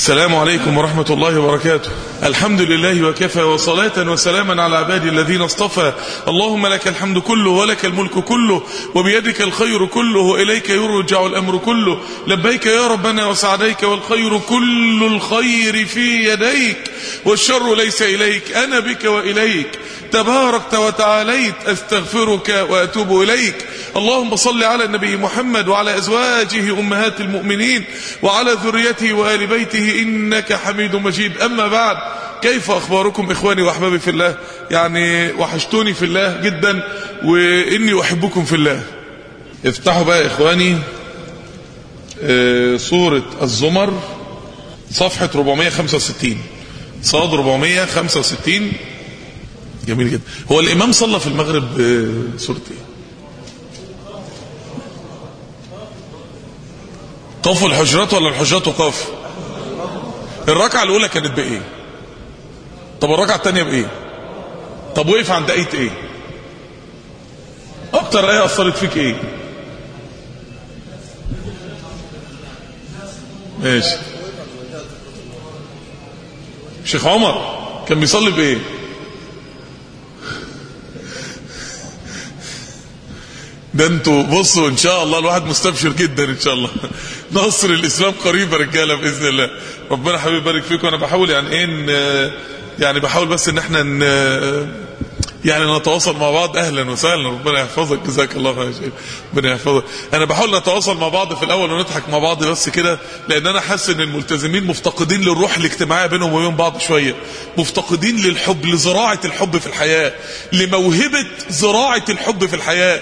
السلام عليكم ورحمة الله وبركاته الحمد لله وكفى وصلاة وسلاما على عبادي الذين اصطفى اللهم لك الحمد كله ولك الملك كله وبيدك الخير كله وإليك يرجع الأمر كله لبيك يا ربنا وسعديك والخير كل الخير في يديك والشر ليس إليك أنا بك وإليك تباركت وتعاليت أستغفرك وأتوب إليك اللهم صل على النبي محمد وعلى أزواجه أمهات المؤمنين وعلى ذريته وآل بيته إنك حميد مجيد أما بعد كيف أخباركم إخواني وأحبابي في الله يعني وحشتوني في الله جدا وإني أحبكم في الله افتحوا بقى يا إخواني سورة الزمر صفحة 465 صاد 465 جميل جدا هو الإمام صلى في المغرب سورة ايه قف الحجرات ولا الحجرات وقف الركعة الأولى كانت بإيه طب الركعة الثانية بإيه طب وقف عند آية إيه أكتر آية أثرت فيك إيه ماشي شيخ عمر كان بيصلي بإيه ده انتوا بصوا ان شاء الله الواحد مستبشر جدا ان شاء الله نصر الاسلام قريب يا رجاله باذن الله ربنا حبيبي يبارك فيكم انا بحاول يعني ايه يعني بحاول بس ان احنا يعني نتواصل مع بعض اهلا وسهلا ربنا يحفظك جزاك الله خير ربنا يحفظك انا بحاول نتواصل مع بعض في الاول ونضحك مع بعض بس كده لان انا حاسس ان الملتزمين مفتقدين للروح الاجتماعيه بينهم وبين بعض شويه مفتقدين للحب لزراعه الحب في الحياه لموهبه زراعه الحب في الحياه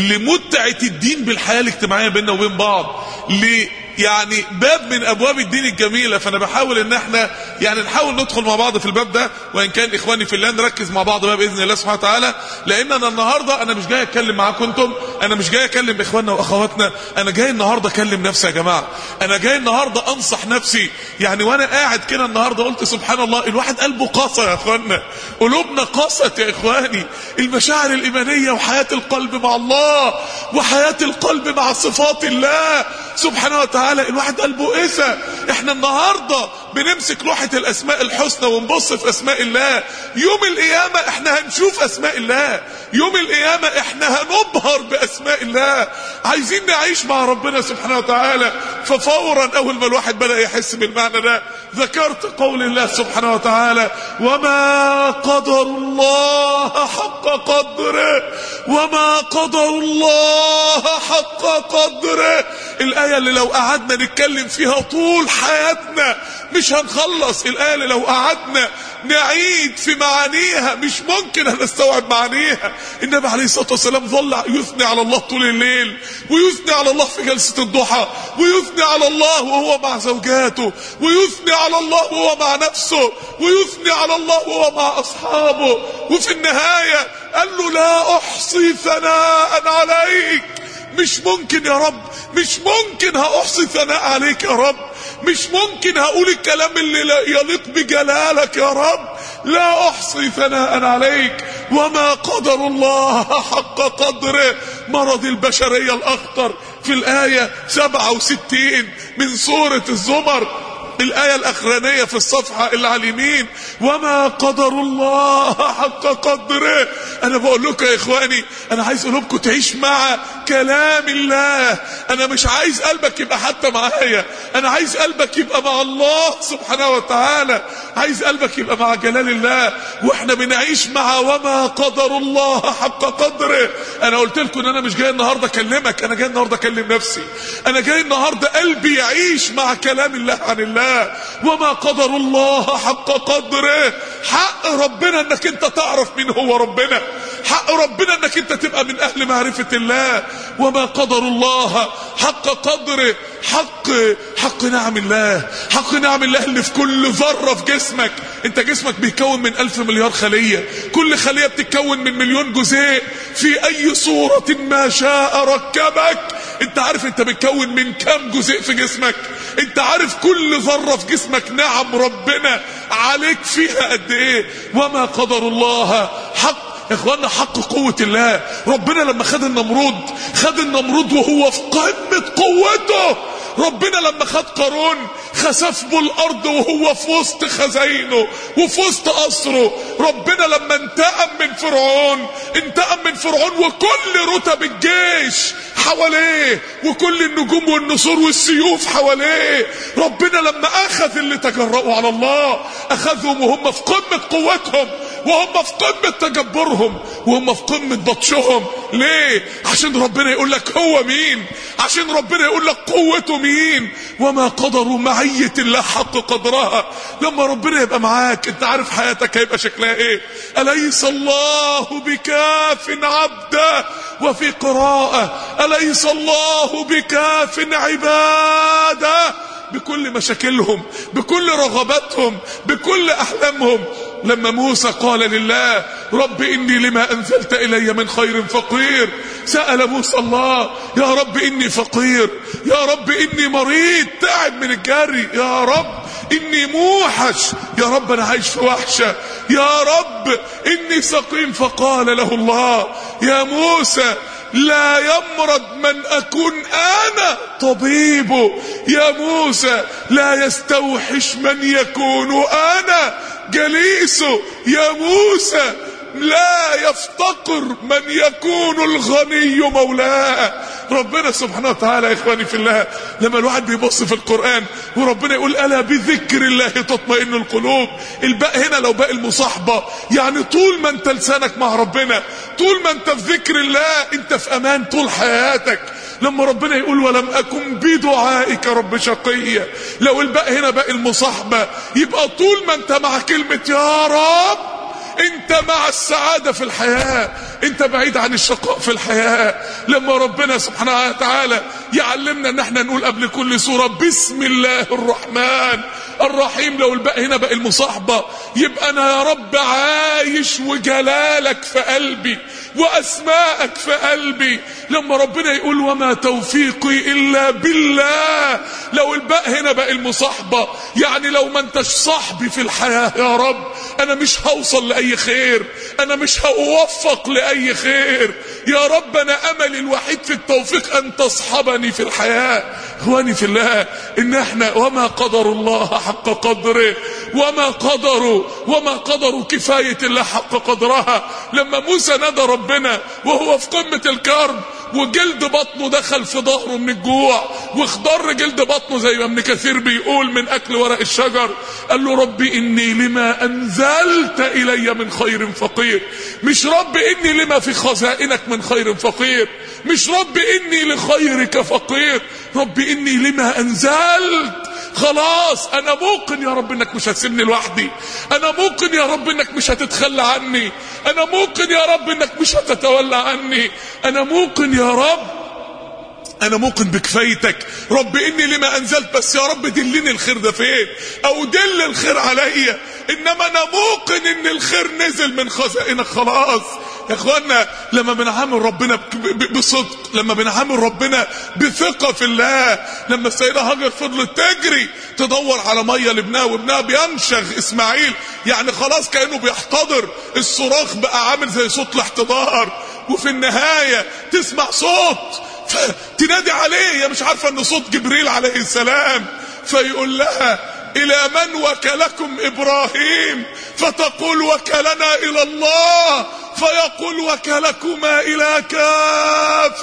لمتعه الدين بالحياه الاجتماعيه بيننا وبين بعض ل يعني باب من ابواب الدين الجميله فانا بحاول ان احنا يعني نحاول ندخل مع بعض في الباب ده وان كان اخواني في الله نركز مع بعض بقى باذن الله سبحانه وتعالى لان انا النهارده انا مش جاي اتكلم معاكم انتم انا مش جاي اكلم اخواننا واخواتنا انا جاي النهارده اكلم نفسي يا جماعه انا جاي النهارده انصح نفسي يعني وانا قاعد كده النهارده قلت سبحان الله الواحد قلبه قاسى يا اخواننا قلوبنا قست يا اخواني المشاعر الايمانيه وحياه القلب مع الله وحياه القلب مع صفات الله سبحانه وتعالى الواحد قلبه قسى احنا النهارده بنمسك لوحه الاسماء الحسنى ونبص في اسماء الله يوم القيامه احنا هنشوف اسماء الله يوم القيامه احنا هنبهر باسماء الله عايزين نعيش مع ربنا سبحانه وتعالى ففورا اول ما الواحد بدا يحس بالمعنى ده ذكرت قول الله سبحانه وتعالى وما قدر الله حق قدره وما قدر الله حق قدره الايه اللي لو قعدنا نتكلم فيها طول حياتنا مش هنخلص الآية اللي لو قعدنا نعيد في معانيها مش ممكن هنستوعب معانيها النبي عليه الصلاة والسلام ظل يثني على الله طول الليل ويثني على الله في جلسة الضحى ويثني على الله وهو مع زوجاته ويثني على الله وهو مع نفسه ويثني على الله وهو مع أصحابه وفي النهاية قال له لا أحصي ثناء عليك مش ممكن يا رب مش ممكن هأحصي ثناء عليك يا رب مش ممكن هقول الكلام اللي لا يليق بجلالك يا رب لا أحصي ثناء عليك وما قدر الله حق قدره مرض البشرية الأخطر في الآية 67 من سورة الزمر الآية الأخرانية في الصفحة اللي على اليمين وما قدر الله حق قدره أنا بقول لكم يا إخواني أنا عايز قلوبكم تعيش مع كلام الله أنا مش عايز قلبك يبقى حتى معايا أنا عايز قلبك يبقى مع الله سبحانه وتعالى عايز قلبك يبقى مع جلال الله وإحنا بنعيش مع وما قدر الله حق قدره أنا قلت لكم إن أنا مش جاي النهاردة أكلمك أنا جاي النهاردة أكلم نفسي أنا جاي النهاردة قلبي يعيش مع كلام الله عن الله وما قدر الله حق قدره حق ربنا انك انت تعرف مين هو ربنا حق ربنا انك انت تبقى من اهل معرفة الله وما قدر الله حق قدره حق حق نعم الله حق نعم الله اللي في كل ذرة في جسمك انت جسمك بيكون من الف مليار خلية كل خلية بتتكون من مليون جزيء في اي صورة ما شاء ركبك انت عارف انت بتكون من كام جزء في جسمك انت عارف كل ذرة في جسمك نعم ربنا عليك فيها قد ايه وما قدر الله حق يا اخوانا حق قوة الله ربنا لما خد النمرود خد النمرود وهو في قمة قوته ربنا لما خد قارون خسف به الارض وهو في وسط خزاينه وفي وسط قصره ربنا لما انتقم من فرعون انتقم من فرعون وكل رتب الجيش حواليه وكل النجوم والنسور والسيوف حواليه ربنا لما اخذ اللي تجرؤوا على الله اخذهم وهم في قمة قوتهم وهم في قمة تجبرهم وهم في قمة بطشهم ليه عشان ربنا يقول لك هو مين عشان ربنا يقول لك قوته مين وما قدروا معية الله حق قدرها لما ربنا يبقى معاك انت عارف حياتك هيبقى شكلها ايه أليس الله بكاف عبده وفي قراءة أليس الله بكاف عباده بكل مشاكلهم بكل رغباتهم بكل احلامهم لما موسى قال لله رب اني لما انزلت الي من خير فقير سال موسى الله يا رب اني فقير يا رب اني مريض تعب من الجري يا رب اني موحش يا رب انا عايش في وحشه يا رب اني سقيم فقال له الله يا موسى لا يمرض من اكون انا طبيبه يا موسى لا يستوحش من يكون انا جليسه يا موسى لا يفتقر من يكون الغني مولاه ربنا سبحانه وتعالى يا اخواني في الله لما الواحد بيبص في القرآن وربنا يقول ألا بذكر الله تطمئن القلوب الباء هنا لو باء المصاحبة يعني طول ما انت لسانك مع ربنا طول ما انت في ذكر الله انت في امان طول حياتك لما ربنا يقول ولم اكن بدعائك رب شقيا لو الباء هنا باء المصاحبة يبقى طول ما انت مع كلمة يا رب انت مع السعادة في الحياة انت بعيد عن الشقاء في الحياة لما ربنا سبحانه وتعالى يعلمنا ان احنا نقول قبل كل سورة بسم الله الرحمن الرحيم لو الباء هنا بقى المصاحبة يبقى انا يا رب عايش وجلالك في قلبي واسماءك في قلبي لما ربنا يقول وما توفيقي الا بالله لو الباء هنا بقى المصاحبة يعني لو ما انتش صاحبي في الحياة يا رب انا مش هوصل لاي خير انا مش هوفق لاي خير يا رب انا املي الوحيد في التوفيق ان تصحبني في الحياة اخواني في الله ان احنا وما قدر الله حق قدره وما قدروا وما قدروا كفاية الله حق قدرها لما موسى نادى ربنا وهو في قمة الكرب وجلد بطنه دخل في ظهره من الجوع واخضر جلد بطنه زي ما ابن كثير بيقول من اكل ورق الشجر قال له ربي اني لما انزلت الي من خير فقير مش رب اني لما في خزائنك من خير فقير مش رب اني لخيرك فقير رب اني لما انزلت خلاص انا موقن يا رب انك مش هتسيبني لوحدي انا موقن يا رب انك مش هتتخلى عني انا موقن يا رب انك مش هتتولى عني انا موقن يا رب انا موقن بكفايتك رب اني لما انزلت بس يا رب دلني الخير ده فين او دل الخير عليا انما انا موقن ان الخير نزل من خزائنك خلاص يا اخوانا لما بنعامل ربنا بصدق لما بنعامل ربنا بثقة في الله لما السيدة هاجر فضلت تجري تدور على مية لابنها وابنها بينشغ اسماعيل يعني خلاص كأنه بيحتضر الصراخ بقى عامل زي صوت الاحتضار وفي النهاية تسمع صوت فتنادي عليه هي مش عارفة ان صوت جبريل عليه السلام فيقول لها الى من وكلكم ابراهيم فتقول وكلنا الى الله فيقول وكلكما الى كاف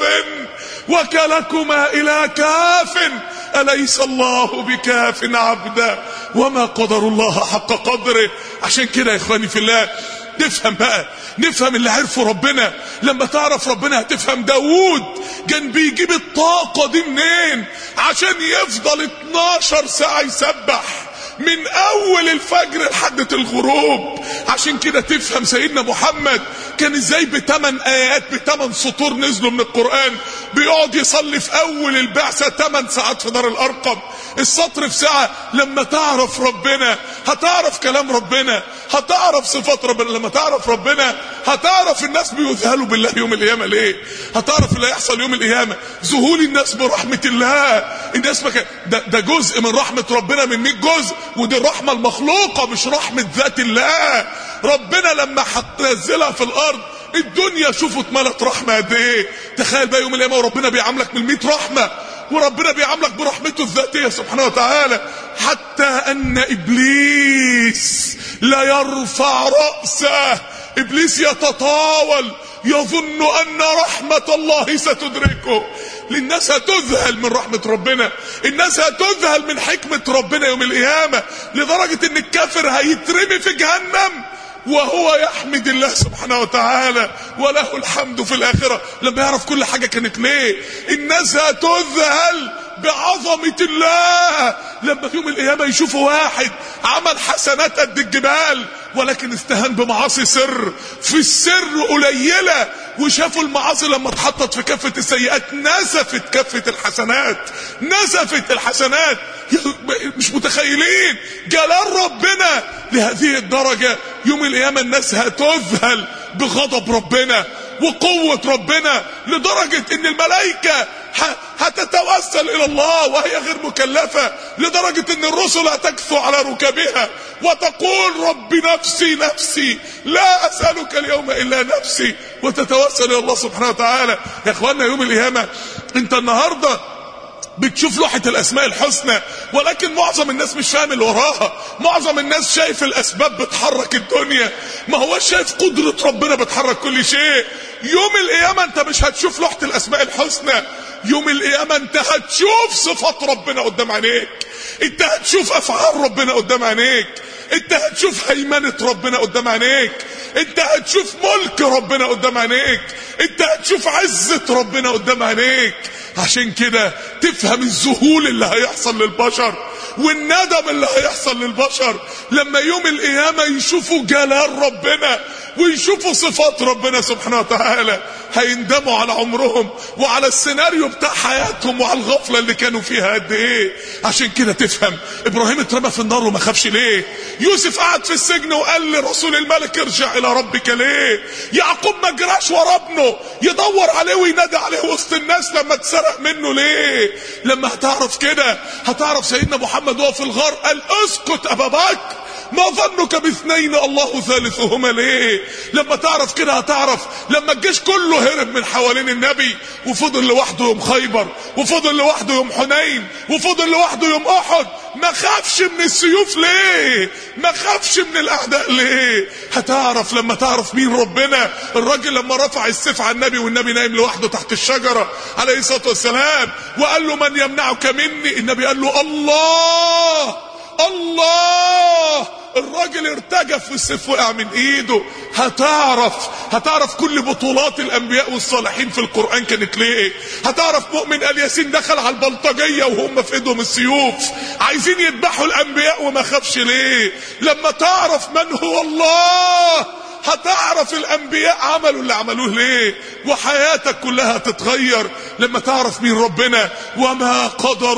وكلكما الى كاف اليس الله بكاف عبدا وما قدر الله حق قدره عشان كده يا اخواني في الله نفهم بقى نفهم اللي عرفوا ربنا لما تعرف ربنا هتفهم داوود كان بيجيب الطاقة دي منين عشان يفضل 12 ساعة يسبح من اول الفجر لحد الغروب عشان كده تفهم سيدنا محمد كان ازاي بثمان ايات بثمان سطور نزلوا من القرآن بيقعد يصلي في اول البعثة ثمان ساعات في دار الارقم السطر في ساعة لما تعرف ربنا هتعرف كلام ربنا هتعرف صفات ربنا لما تعرف ربنا هتعرف الناس بيذهلوا بالله يوم القيامة ليه هتعرف اللي هيحصل يوم القيامة ذهول الناس برحمة الله الناس مكان ده, ده جزء من رحمة ربنا من 100 جزء ودي الرحمة المخلوقة مش رحمة ذات الله ربنا لما هتنزلها في الارض الدنيا شوفوا اتملت رحمة قد ايه تخيل بقى يوم القيامة وربنا بيعاملك من 100 رحمة وربنا بيعاملك برحمته الذاتية سبحانه وتعالى حتى ان ابليس لا يرفع رأسه ابليس يتطاول يظن ان رحمة الله ستدركه الناس هتذهل من رحمة ربنا الناس هتذهل من حكمة ربنا يوم القيامة لدرجة ان الكافر هيترمي في جهنم وهو يحمد الله سبحانه وتعالى وله الحمد في الآخرة لما يعرف كل حاجة كانت ليه الناس هتذهل بعظمة الله لما في يوم القيامة يشوفوا واحد عمل حسنات قد الجبال ولكن استهان بمعاصي سر في السر قليلة وشافوا المعاصي لما اتحطت في كفة السيئات نزفت كفة الحسنات نزفت الحسنات مش متخيلين جلال ربنا لهذه الدرجة يوم القيامة الناس هتذهل بغضب ربنا وقوة ربنا لدرجة ان الملائكة هتتوسل الى الله وهي غير مكلفة لدرجة ان الرسل هتكثو على ركبها وتقول رب نفسي نفسي لا اسألك اليوم الا نفسي وتتوسل الى الله سبحانه وتعالى يا اخوانا يوم القيامة انت النهاردة بتشوف لوحة الاسماء الحسنى ولكن معظم الناس مش فاهم اللي وراها معظم الناس شايف الاسباب بتحرك الدنيا ما هوش شايف قدرة ربنا بتحرك كل شيء يوم القيامة انت مش هتشوف لوحة الاسماء الحسنى يوم القيامة انت هتشوف صفات ربنا قدام عينيك انت هتشوف افعال ربنا قدام عينيك انت هتشوف هيمنة ربنا قدام عينيك انت هتشوف ملك ربنا قدام عينيك انت هتشوف عزة ربنا قدام عينيك عشان كده تفهم الذهول اللي هيحصل للبشر والندم اللي هيحصل للبشر لما يوم القيامة يشوفوا جلال ربنا ويشوفوا صفات ربنا سبحانه وتعالى هيندموا على عمرهم وعلى السيناريو بتاع حياتهم وعلى الغفلة اللي كانوا فيها قد ايه عشان كده تفهم ابراهيم اترمى في النار وما خافش ليه يوسف قعد في السجن وقال لرسول الملك ارجع الى ربك ليه يعقوب ما جراش ورا ابنه يدور عليه وينادي عليه وسط الناس لما اتسرق منه ليه لما هتعرف كده هتعرف سيدنا محمد وهو في الغار قال اسكت ابا بكر ما ظنك باثنين الله ثالثهما ليه لما تعرف كده هتعرف لما الجيش كله هرب من حوالين النبي وفضل لوحده يوم خيبر وفضل لوحده يوم حنين وفضل لوحده يوم احد ما خافش من السيوف ليه ما خافش من الاعداء ليه هتعرف لما تعرف مين ربنا الراجل لما رفع السيف على النبي والنبي نايم لوحده تحت الشجره عليه الصلاه والسلام وقال له من يمنعك مني النبي قال له الله الله الراجل ارتجف والسيف وقع من ايده هتعرف هتعرف كل بطولات الانبياء والصالحين في القران كانت ليه هتعرف مؤمن ال ياسين دخل على البلطجيه وهم في ايدهم السيوف عايزين يذبحوا الانبياء وما خافش ليه لما تعرف من هو الله هتعرف الانبياء عملوا اللي عملوه ليه وحياتك كلها تتغير لما تعرف مين ربنا وما قدر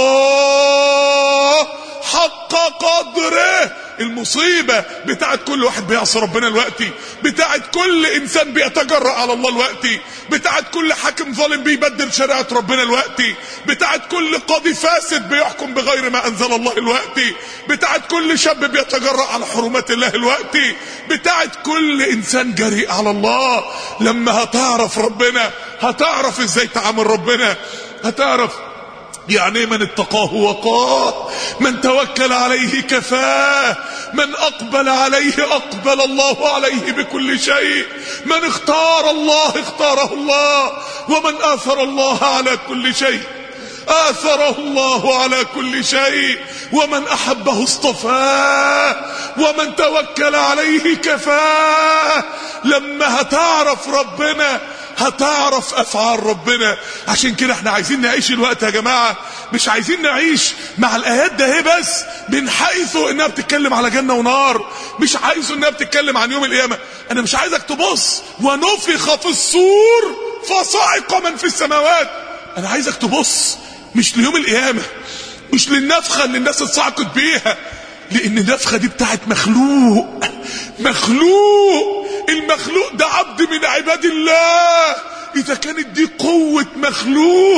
الله حق قدره المصيبة بتاعت كل واحد بيعصي ربنا الوقتي بتاعت كل انسان بيتجرأ على الله الوقتي بتاعت كل حاكم ظالم بيبدل شريعة ربنا الوقتي بتاعت كل قاضي فاسد بيحكم بغير ما انزل الله الوقتي بتاعت كل شاب بيتجرأ على حرمات الله الوقتي بتاعت كل انسان جريء على الله لما هتعرف ربنا هتعرف ازاي تعامل ربنا هتعرف يعني من اتقاه وقاه من توكل عليه كفاه من اقبل عليه اقبل الله عليه بكل شيء من اختار الله اختاره الله ومن اثر الله على كل شيء آثره الله على كل شيء ومن أحبه اصطفاه ومن توكل عليه كفاه لما هتعرف ربنا هتعرف افعال ربنا عشان كده احنا عايزين نعيش الوقت يا جماعة مش عايزين نعيش مع الايات ده هي بس من حيث انها بتتكلم على جنة ونار مش عايز انها بتتكلم عن يوم القيامة انا مش عايزك تبص ونفخ في الصور فصعق من في السماوات انا عايزك تبص مش ليوم القيامة مش للنفخة اللي الناس اتصعقت بيها لان النفخة دي بتاعت مخلوق مخلوق المخلوق ده عبد من عباد الله اذا كانت دي قوة مخلوق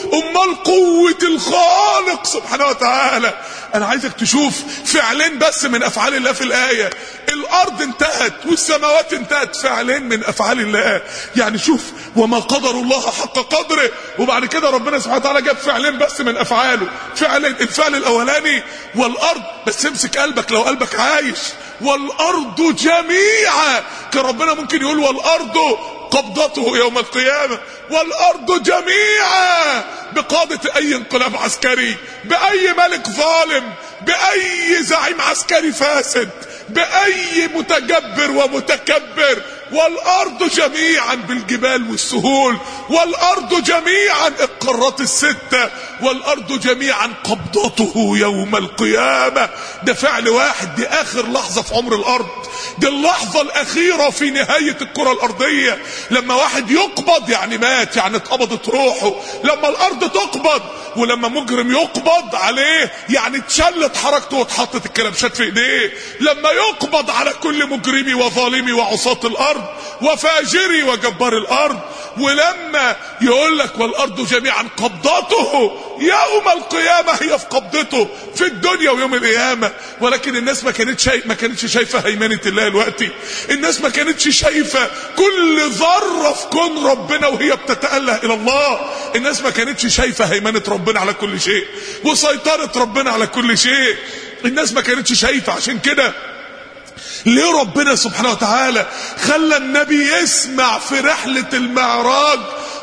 امال قوة الخالق سبحانه وتعالى انا عايزك تشوف فعلين بس من افعال الله في الاية الارض انتهت والسماوات انتهت فعلين من افعال الله يعني شوف وما قدر الله حق قدره وبعد كده ربنا سبحانه وتعالى جاب فعلين بس من افعاله فعلين الفعل الاولاني والارض بس امسك قلبك لو قلبك عايش والارض جميعا كان ربنا ممكن يقول والارض قبضته يوم القيامة والأرض جميعا بقادة أي انقلاب عسكري بأي ملك ظالم بأي زعيم عسكري فاسد بأي متجبر ومتكبر والأرض جميعا بالجبال والسهول والأرض جميعا القارات الستة والأرض جميعا قبضته يوم القيامة ده فعل واحد دي آخر لحظة في عمر الأرض دي اللحظة الأخيرة في نهاية الكرة الأرضية لما واحد يقبض يعني مات يعني اتقبضت روحه لما الأرض تقبض ولما مجرم يقبض عليه يعني اتشلت حركته واتحطت الكلبشات في ايديه لما يقبض على كل مجرمي وظالمي وعصاة الارض وفاجري وجبار الارض ولما يقول لك والارض جميعا قبضته يوم القيامه هي في قبضته في الدنيا ويوم القيامه ولكن الناس ما كانتش شايف ما كانتش شايفه هيمنه الله دلوقتي الناس ما كانتش شايفه كل ذره في كون ربنا وهي بتتاله الى الله الناس ما كانتش شايفه هيمنه ربنا على كل شيء وسيطره ربنا على كل شيء الناس ما كانتش شايفه عشان كده ليه ربنا سبحانه وتعالى خلى النبي يسمع في رحلة المعراج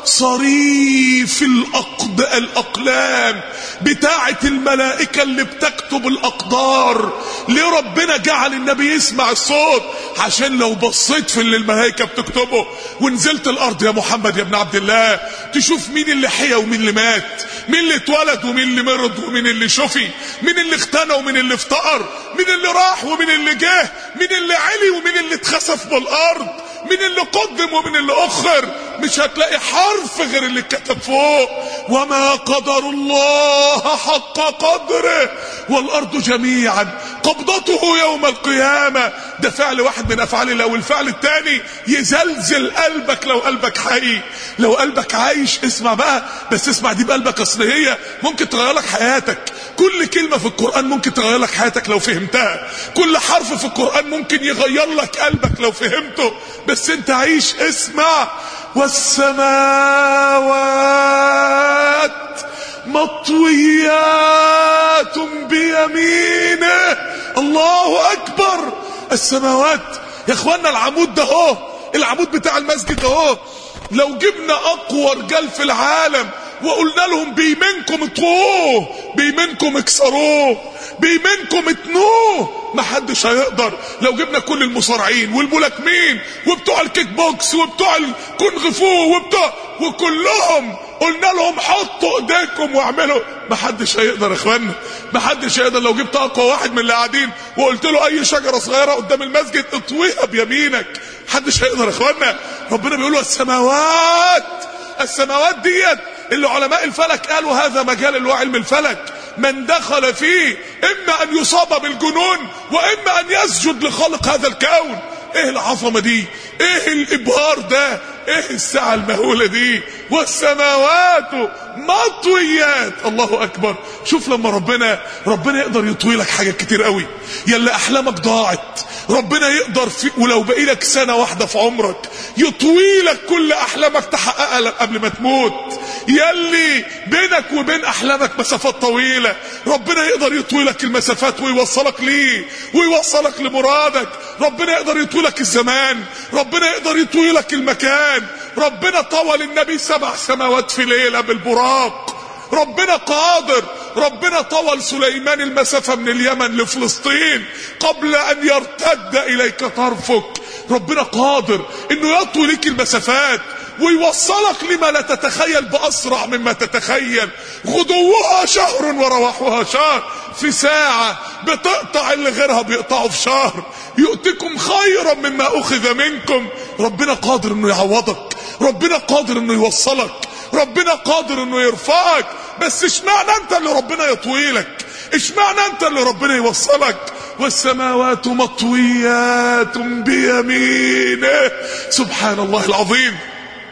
صريف الأقد الأقلام بتاعة الملائكة اللي بتكتب الأقدار ليه ربنا جعل النبي يسمع الصوت عشان لو بصيت في اللي الملائكة بتكتبه ونزلت الأرض يا محمد يا ابن عبد الله تشوف مين اللي حيا ومين اللي مات مين اللي اتولد ومين اللي مرض ومين اللي شفي مين اللي اختنى ومين اللي افتقر مين اللي راح ومين اللي جه مين اللي علي ومين اللي اتخسف بالارض مين اللي قدم ومين اللي اخر مش هتلاقي حرف غير اللي اتكتب فوق وما قدر الله حق قدره والارض جميعا قبضته يوم القيامة ده فعل واحد من افعال الله والفعل الثاني يزلزل قلبك لو قلبك حي لو قلبك عايش اسمع بقى بس اسمع دي بقلبك اصل هي ممكن تغير لك حياتك كل كلمة في القرآن ممكن تغير لك حياتك لو فهمتها كل حرف في القرآن ممكن يغير لك قلبك لو فهمته بس انت عيش اسمع والسماوات مطويات بيمينه الله اكبر السماوات يا اخوانا العمود ده اهو العمود بتاع المسجد ده اهو لو جبنا اقوى رجال في العالم وقلنا لهم بيمينكم اطووه بيمينكم اكسروه بيمينكم اتنوه محدش هيقدر لو جبنا كل المصارعين والملاكمين وبتوع الكيك بوكس وبتوع الكونغ فو وبتوع وكلهم قلنا لهم حطوا ايديكم واعملوا محدش هيقدر يا اخوانا محدش هيقدر لو جبت اقوى واحد من اللي قاعدين وقلت له اي شجره صغيره قدام المسجد اطويها بيمينك محدش هيقدر يا اخوانا ربنا بيقول السماوات السماوات ديت اللي علماء الفلك قالوا هذا مجال اللي هو علم الفلك من دخل فيه اما ان يصاب بالجنون واما ان يسجد لخالق هذا الكون ايه العظمه دي ايه الابهار ده ايه الساعه المهوله دي والسماوات مطويات الله اكبر شوف لما ربنا ربنا يقدر يطوي لك حاجات كتير قوي يلا احلامك ضاعت ربنا يقدر في ولو بقي لك سنه واحده في عمرك يطوي لك كل احلامك تحققها لك قبل ما تموت يلي بينك وبين احلامك مسافات طويله ربنا يقدر يطوي لك المسافات ويوصلك ليه ويوصلك لمرادك ربنا يقدر يطوي لك الزمان ربنا يقدر يطوي لك المكان ربنا طول النبي سبع سماوات في ليله بالبراق ربنا قادر ربنا طول سليمان المسافة من اليمن لفلسطين قبل أن يرتد إليك طرفك ربنا قادر أنه يطوي لك المسافات ويوصلك لما لا تتخيل بأسرع مما تتخيل غدوها شهر ورواحها شهر في ساعة بتقطع اللي غيرها بيقطعه في شهر يؤتكم خيرا مما أخذ منكم ربنا قادر أنه يعوضك ربنا قادر أنه يوصلك ربنا قادر انه يرفعك بس اشمعنى انت اللي ربنا يطويلك اشمعنى انت اللي ربنا يوصلك والسماوات مطويات بيمينه سبحان الله العظيم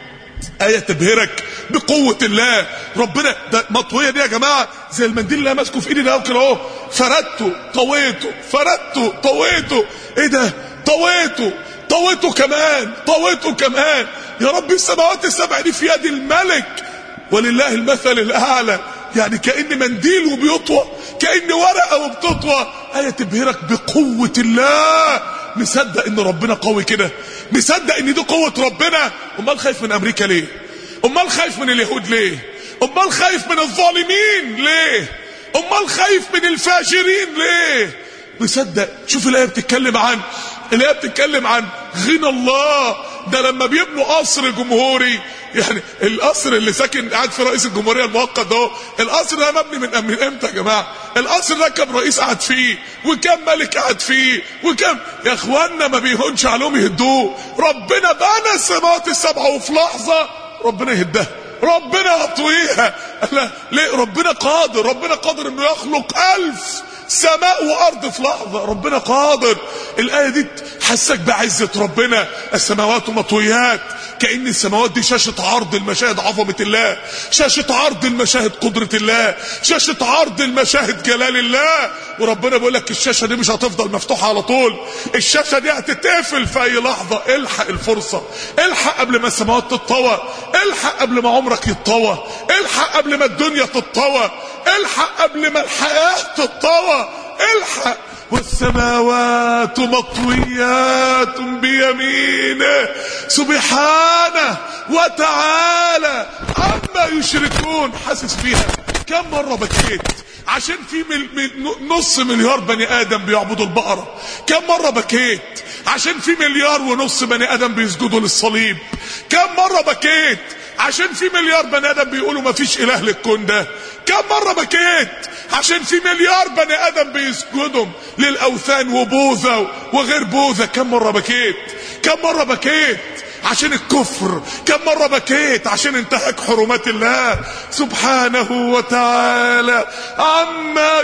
آية تبهرك بقوة الله ربنا ده مطوية دي يا جماعة زي المنديل اللي انا ماسكه في ايدي ده كده اهو فردته طويته فردته طويته ايه ده طويته طويته كمان طويته كمان يا رب السماوات السبع دي في يد الملك ولله المثل الاعلى يعني كأن منديل وبيطوى كأن ورقة وبتطوى آية تبهرك بقوة الله مصدق ان ربنا قوي كده مصدق ان دي قوة ربنا امال خايف من امريكا ليه امال خايف من اليهود ليه امال خايف من الظالمين ليه امال خايف من الفاجرين ليه مصدق شوف الايه بتتكلم عن الايه بتتكلم عن غنى الله ده لما بيبنوا قصر جمهوري يعني القصر اللي ساكن قاعد في رئيس الجمهوريه المؤقت ده القصر ده مبني من من امتى يا جماعه القصر ده كم رئيس قعد فيه وكم ملك قعد فيه وكم يا اخوانا ما بيهونش عليهم يهدوه ربنا بنى السماوات السبعه وفي لحظه ربنا يهدها ربنا يطويها لا ليه ربنا قادر ربنا قادر انه يخلق الف سماء وارض في لحظه ربنا قادر الايه دي حسك بعزه ربنا السماوات مطويات كأن السماوات دي شاشة عرض المشاهد عظمة الله شاشة عرض المشاهد قدرة الله شاشة عرض المشاهد جلال الله وربنا بيقول لك الشاشة دي مش هتفضل مفتوحة على طول الشاشة دي هتتقفل في أي لحظة الحق الفرصة الحق قبل ما السماوات تتطوى الحق قبل ما عمرك يتطوى الحق قبل ما الدنيا تتطوى الحق قبل ما الحياة تتطوى الحق والسماوات مطويات بيمينه سبحانه وتعالى عما يشركون حاسس فيها كم مرة بكيت عشان في مل... مل... نص مليار بني ادم بيعبدوا البقرة كم مرة بكيت عشان في مليار ونص بني ادم بيسجدوا للصليب كم مرة بكيت عشان في مليار بني ادم بيقولوا ما فيش اله للكون ده كم مرة بكيت عشان في مليار بني ادم بيسجدوا للاوثان وبوذا وغير بوذا كم مرة بكيت كم مرة بكيت عشان الكفر كم مرة بكيت عشان انتهك حرمات الله سبحانه وتعالى عما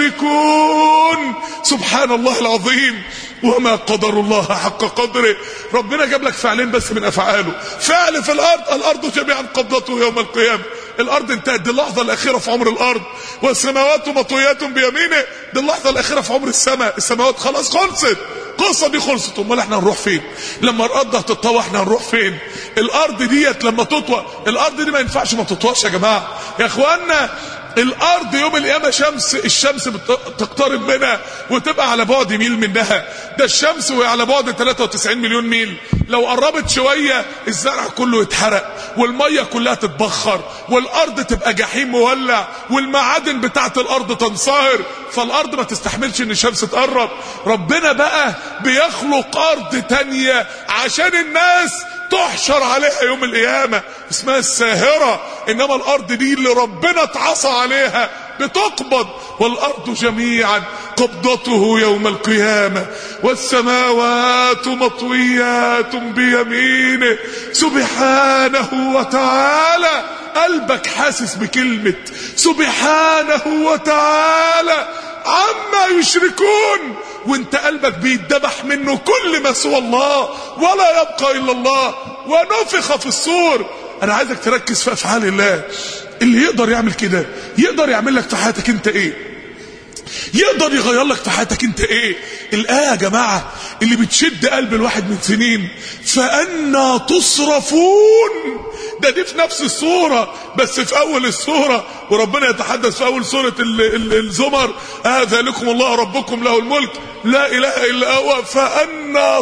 يشركون سبحان الله العظيم وما قدر الله حق قدره ربنا جاب لك فعلين بس من افعاله فعل في الارض الارض جميعا قبضته يوم القيامه الارض انتهت دي اللحظه الاخيره في عمر الارض والسماوات مطويات بيمينه دي اللحظه الاخيره في عمر السماء السماوات خلاص خلصت القصه دي خلصت امال احنا هنروح فين لما الارض هتطوى احنا هنروح فين الارض ديت لما تطوى الارض دي ما ينفعش ما تطواش يا جماعه يا اخوانا الارض يوم القيامه شمس الشمس تقترب منها وتبقى على بعد ميل منها ده الشمس وهي على بعد 93 مليون ميل لو قربت شويه الزرع كله يتحرق والميه كلها تتبخر والارض تبقى جحيم مولع والمعادن بتاعت الارض تنصهر فالارض ما تستحملش ان الشمس تقرب ربنا بقى بيخلق ارض تانية عشان الناس تحشر عليها يوم القيامة اسمها الساهرة انما الارض دي اللي ربنا اتعصى عليها بتقبض والارض جميعا قبضته يوم القيامة والسماوات مطويات بيمينه سبحانه وتعالى قلبك حاسس بكلمة سبحانه وتعالى عما يشركون وانت قلبك بيتذبح منه كل ما سوى الله ولا يبقى الا الله ونفخ في الصور انا عايزك تركز في افعال الله اللي يقدر يعمل كده يقدر يعمل لك في حياتك انت ايه يقدر يغير لك في حياتك انت ايه الايه يا جماعه اللي بتشد قلب الواحد من سنين فانا تصرفون ده دي في نفس السوره بس في اول السوره وربنا يتحدث في اول سوره ال ال الزمر آه ذلكم الله ربكم له الملك لا اله الا هو فانا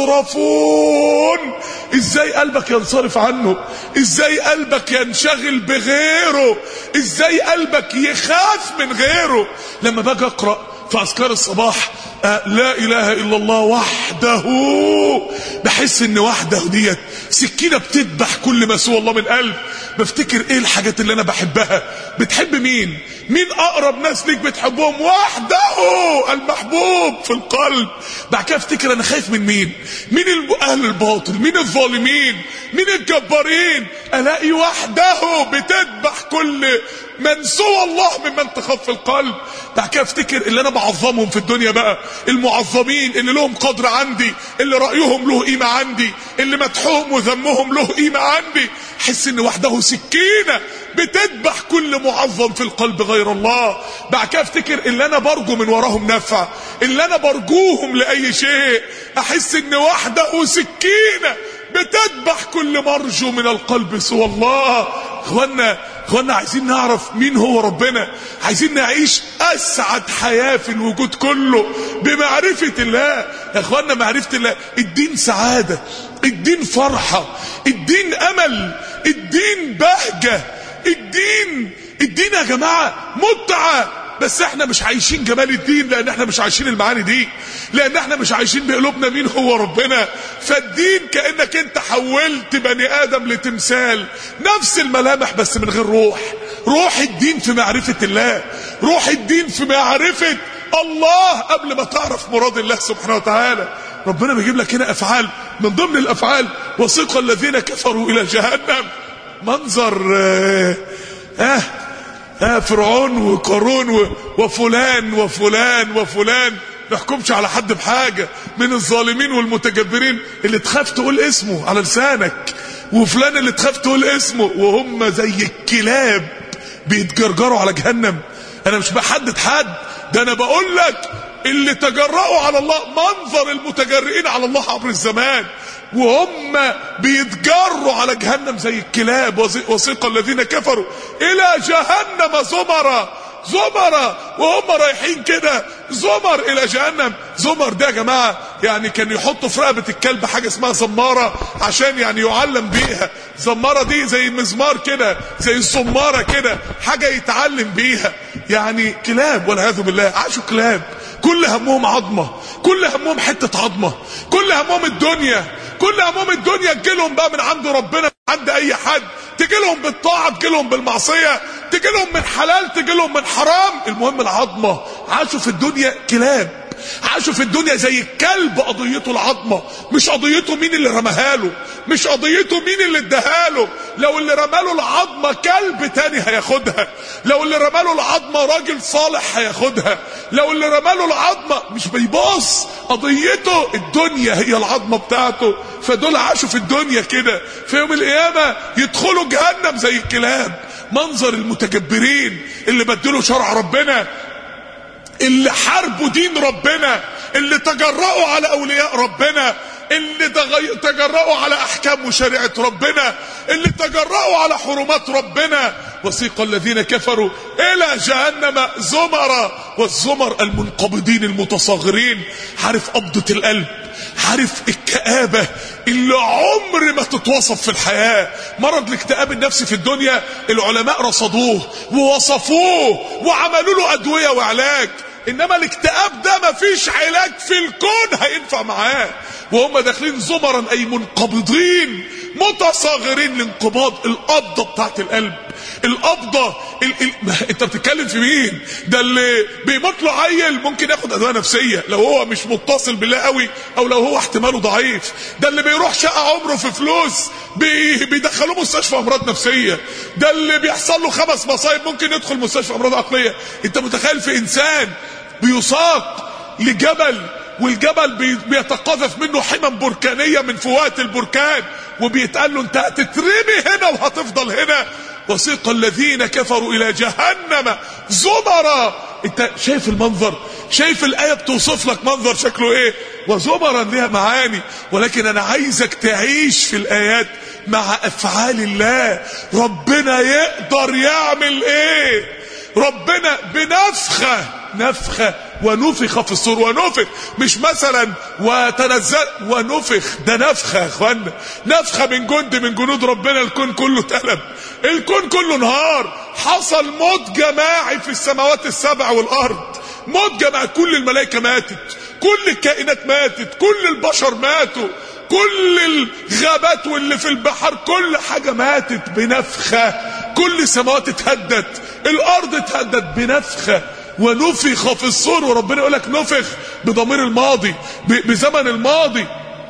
تصرفون ازاي قلبك ينصرف عنه ازاي قلبك ينشغل بغيره ازاي قلبك يخاف من غيره لما باجي اقرا في اذكار الصباح آه لا اله الا الله وحده بحس ان وحده ديت سكينه بتذبح كل ما سوى الله من قلب بفتكر ايه الحاجات اللي انا بحبها بتحب مين مين اقرب ناس ليك بتحبهم وحده المحبوب في القلب بعد كده افتكر انا خايف من مين مين اهل الباطل مين الظالمين مين الجبارين الاقي وحده بتذبح كل من سوى الله ممن تخاف في القلب بعد كده افتكر اللي انا بعظمهم في الدنيا بقى المعظمين اللي لهم قدر عندي اللي رايهم له قيمه عندي اللي مدحهم وذمهم له قيمه عندي حس ان وحده سكينه بتذبح كل معظم في القلب غير الله بعد كده افتكر اللي انا برجو من وراهم نفع اللي انا برجوهم لاي شيء احس ان وحده سكينه بتذبح كل مرجو من القلب سوى الله اخوانا اخوانا عايزين نعرف مين هو ربنا عايزين نعيش اسعد حياه في الوجود كله بمعرفه الله يا اخوانا معرفه الله الدين سعاده الدين فرحه الدين امل الدين بهجه الدين الدين يا جماعه متعه بس احنا مش عايشين جمال الدين لان احنا مش عايشين المعاني دي لان احنا مش عايشين بقلوبنا مين هو ربنا فالدين كانك انت حولت بني ادم لتمثال نفس الملامح بس من غير روح روح الدين في معرفه الله روح الدين في معرفه الله قبل ما تعرف مراد الله سبحانه وتعالى ربنا بيجيب لك هنا افعال من ضمن الافعال وسيق الذين كفروا الى جهنم منظر آه, آه آه فرعون وقارون وفلان وفلان وفلان ما يحكمش على حد بحاجة من الظالمين والمتجبرين اللي تخاف تقول اسمه على لسانك وفلان اللي تخاف تقول اسمه وهم زي الكلاب بيتجرجروا على جهنم انا مش بحدد حد ده انا بقول لك اللي تجرأوا على الله منظر المتجرئين على الله عبر الزمان وهم بيتجروا على جهنم زي الكلاب وسيق الذين كفروا الى جهنم زمرا زمرا وهم رايحين كده زمر الى جهنم زمر ده يا جماعه يعني كان يحطوا في رقبه الكلب حاجه اسمها زماره عشان يعني يعلم بيها زماره دي زي مزمار كده زي الصماره كده حاجه يتعلم بيها يعني كلاب والعياذ بالله عاشوا كلاب كل همهم عظمه كل همهم حته عظمه كل همهم الدنيا كل همهم الدنيا تجيلهم بقى من عند ربنا من عند اي حد تجيلهم بالطاعه تجيلهم بالمعصيه تجيلهم من حلال تجيلهم من حرام المهم العظمه عاشوا في الدنيا كلاب عاشوا في الدنيا زي الكلب قضيته العظمه مش قضيته مين اللي رماها له مش قضيته مين اللي اداها له لو اللي رماله العظمه كلب تاني هياخدها لو اللي رماله العظمه راجل صالح هياخدها لو اللي رماله العظمه مش بيبص قضيته الدنيا هي العظمه بتاعته فدول عاشوا في الدنيا كده في يوم القيامه يدخلوا جهنم زي الكلاب منظر المتكبرين اللي بدلوا شرع ربنا اللي حاربوا دين ربنا اللي تجرأوا على اولياء ربنا اللي تجرأوا على احكام وشريعه ربنا اللي تجرأوا على حرمات ربنا وسيق الذين كفروا الى جهنم زمرا والزمر المنقبضين المتصاغرين عارف قبضه القلب عارف الكآبة اللي عمر ما تتوصف في الحياة مرض الاكتئاب النفسي في الدنيا العلماء رصدوه ووصفوه وعملوا له أدوية وعلاج انما الاكتئاب ده مفيش علاج في الكون هينفع معاه وهم داخلين زمرا اي منقبضين متصاغرين لانقباض القبضه بتاعت القلب القبضه ال... ال... انت بتتكلم في مين ده اللي بيموت له عيل ممكن ياخد ادويه نفسيه لو هو مش متصل بالله قوي او لو هو احتماله ضعيف ده اللي بيروح شقه عمره في فلوس بي... بيدخلوه مستشفى امراض نفسيه ده اللي بيحصل له خمس مصايب ممكن يدخل مستشفى امراض عقليه انت متخيل في انسان بيساق لجبل والجبل بي... بيتقاذف منه حمم بركانيه من فوات البركان وبيتقال له انت هتترمي هنا وهتفضل هنا وسيق الذين كفروا الى جهنم زمرا انت شايف المنظر شايف الايه بتوصف لك منظر شكله ايه وزمرا ليها معاني ولكن انا عايزك تعيش في الايات مع افعال الله ربنا يقدر يعمل ايه ربنا بنفخه نفخه ونفخ في الصور ونفخ مش مثلا وتنزل ونفخ ده نفخه يا اخوانا نفخه من جند من جنود ربنا الكون كله اتقلب الكون كله انهار حصل موت جماعي في السماوات السبع والارض موت جماعي كل الملائكه ماتت كل الكائنات ماتت كل البشر ماتوا كل الغابات واللي في البحر كل حاجة ماتت بنفخة كل السماوات اتهدت الارض اتهدت بنفخة ونفخ في الصور وربنا يقول لك نفخ بضمير الماضي بزمن الماضي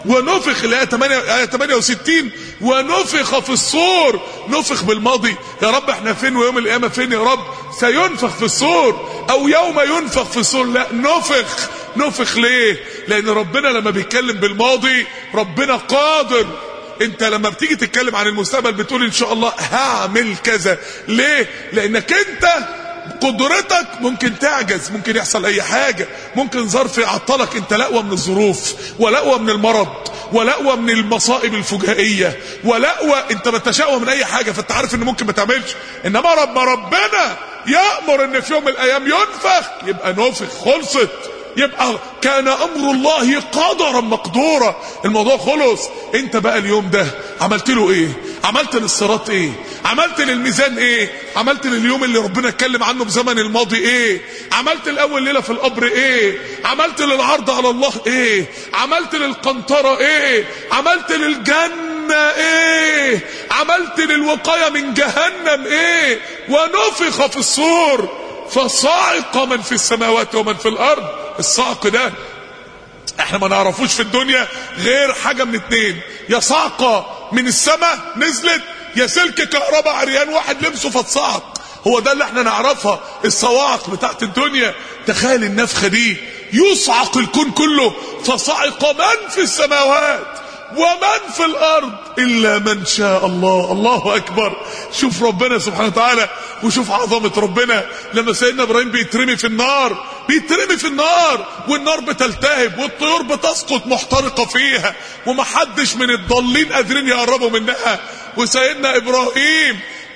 ونفخ اللي هي 8 آية 68 ونفخ في الصور نفخ بالماضي يا رب احنا فين ويوم القيامة فين يا رب سينفخ في الصور او يوم ينفخ في الصور لا نفخ نفخ ليه لان ربنا لما بيتكلم بالماضي ربنا قادر انت لما بتيجي تتكلم عن المستقبل بتقول ان شاء الله هعمل كذا ليه لانك انت قدرتك ممكن تعجز ممكن يحصل اي حاجة ممكن ظرف يعطلك انت لا اقوى من الظروف ولا اقوى من المرض ولا اقوى من المصائب الفجائية ولا اقوى انت ما انتش اقوى من اي حاجة فانت عارف ان ممكن ما تعملش انما رب ربنا يأمر ان في يوم من الايام ينفخ يبقى نفخ خلصت يبقى كان امر الله قدرا مقدورا الموضوع خلص انت بقى اليوم ده عملت له ايه عملت للصراط ايه عملت للميزان ايه عملت لليوم اللي ربنا اتكلم عنه بزمن الماضي ايه عملت الاول ليله في القبر ايه عملت للعرض على الله ايه عملت للقنطره ايه عملت للجنه ايه عملت للوقايه من جهنم ايه ونفخ في الصور فصعق من في السماوات ومن في الارض الصعق ده احنا ما نعرفوش في الدنيا غير حاجة من اتنين يا صعقة من السماء نزلت يا سلك كهرباء عريان واحد لمسه فاتصعق هو ده اللي احنا نعرفها الصواعق بتاعت الدنيا تخيل النفخة دي يصعق الكون كله فصعق من في السماوات ومن في الارض الا من شاء الله الله اكبر شوف ربنا سبحانه وتعالى وشوف عظمة ربنا لما سيدنا ابراهيم بيترمي في النار بيترمي في النار والنار بتلتهب والطيور بتسقط محترقة فيها ومحدش من الضالين قادرين يقربوا منها وسيدنا ابراهيم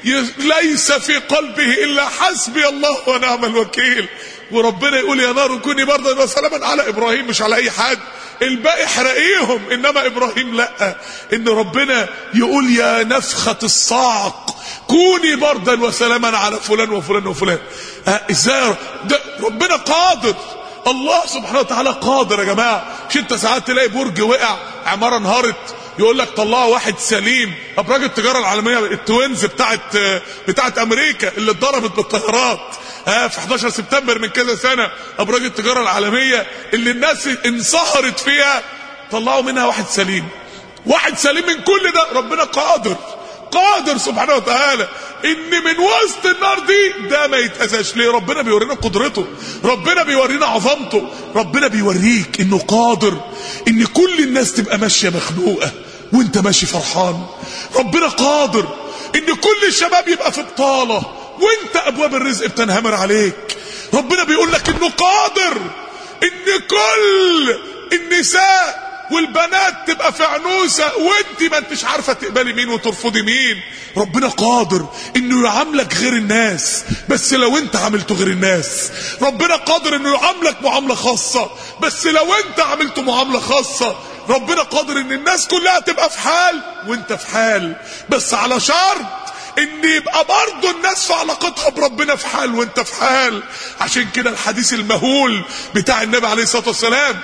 ليس في قلبه الا حسبي الله ونعم الوكيل وربنا يقول يا نار كوني بردا وسلاما على ابراهيم مش على اي حد الباقي احرقيهم انما ابراهيم لا ان ربنا يقول يا نفخة الصعق كوني بردا وسلاما على فلان وفلان وفلان اه ازاي ده ربنا قادر الله سبحانه وتعالى قادر يا جماعه مش انت ساعات تلاقي برج وقع عماره انهارت يقول لك طلعوا واحد سليم ابراج التجاره العالميه التوينز بتاعت بتاعت امريكا اللي اتضربت بالطيارات ها في 11 سبتمبر من كذا سنه ابراج التجاره العالميه اللي الناس انصهرت فيها طلعوا منها واحد سليم واحد سليم من كل ده ربنا قادر قادر سبحانه وتعالى ان من وسط النار دي ده ما يتأذاش ليه ربنا بيورينا قدرته ربنا بيورينا عظمته ربنا بيوريك انه قادر ان كل الناس تبقى ماشيه مخنوقه وانت ماشي فرحان ربنا قادر ان كل الشباب يبقى في بطاله وانت ابواب الرزق بتنهمر عليك ربنا بيقول لك انه قادر ان كل النساء والبنات تبقى في عنوسة وانت ما انتش عارفة تقبلي مين وترفضي مين ربنا قادر انه يعاملك غير الناس بس لو انت عملته غير الناس ربنا قادر انه يعاملك معاملة خاصة بس لو انت عملته معاملة خاصة ربنا قادر ان الناس كلها تبقى في حال وانت في حال بس على شرط ان يبقى برضه الناس في علاقتها بربنا في حال وانت في حال عشان كده الحديث المهول بتاع النبي عليه الصلاة والسلام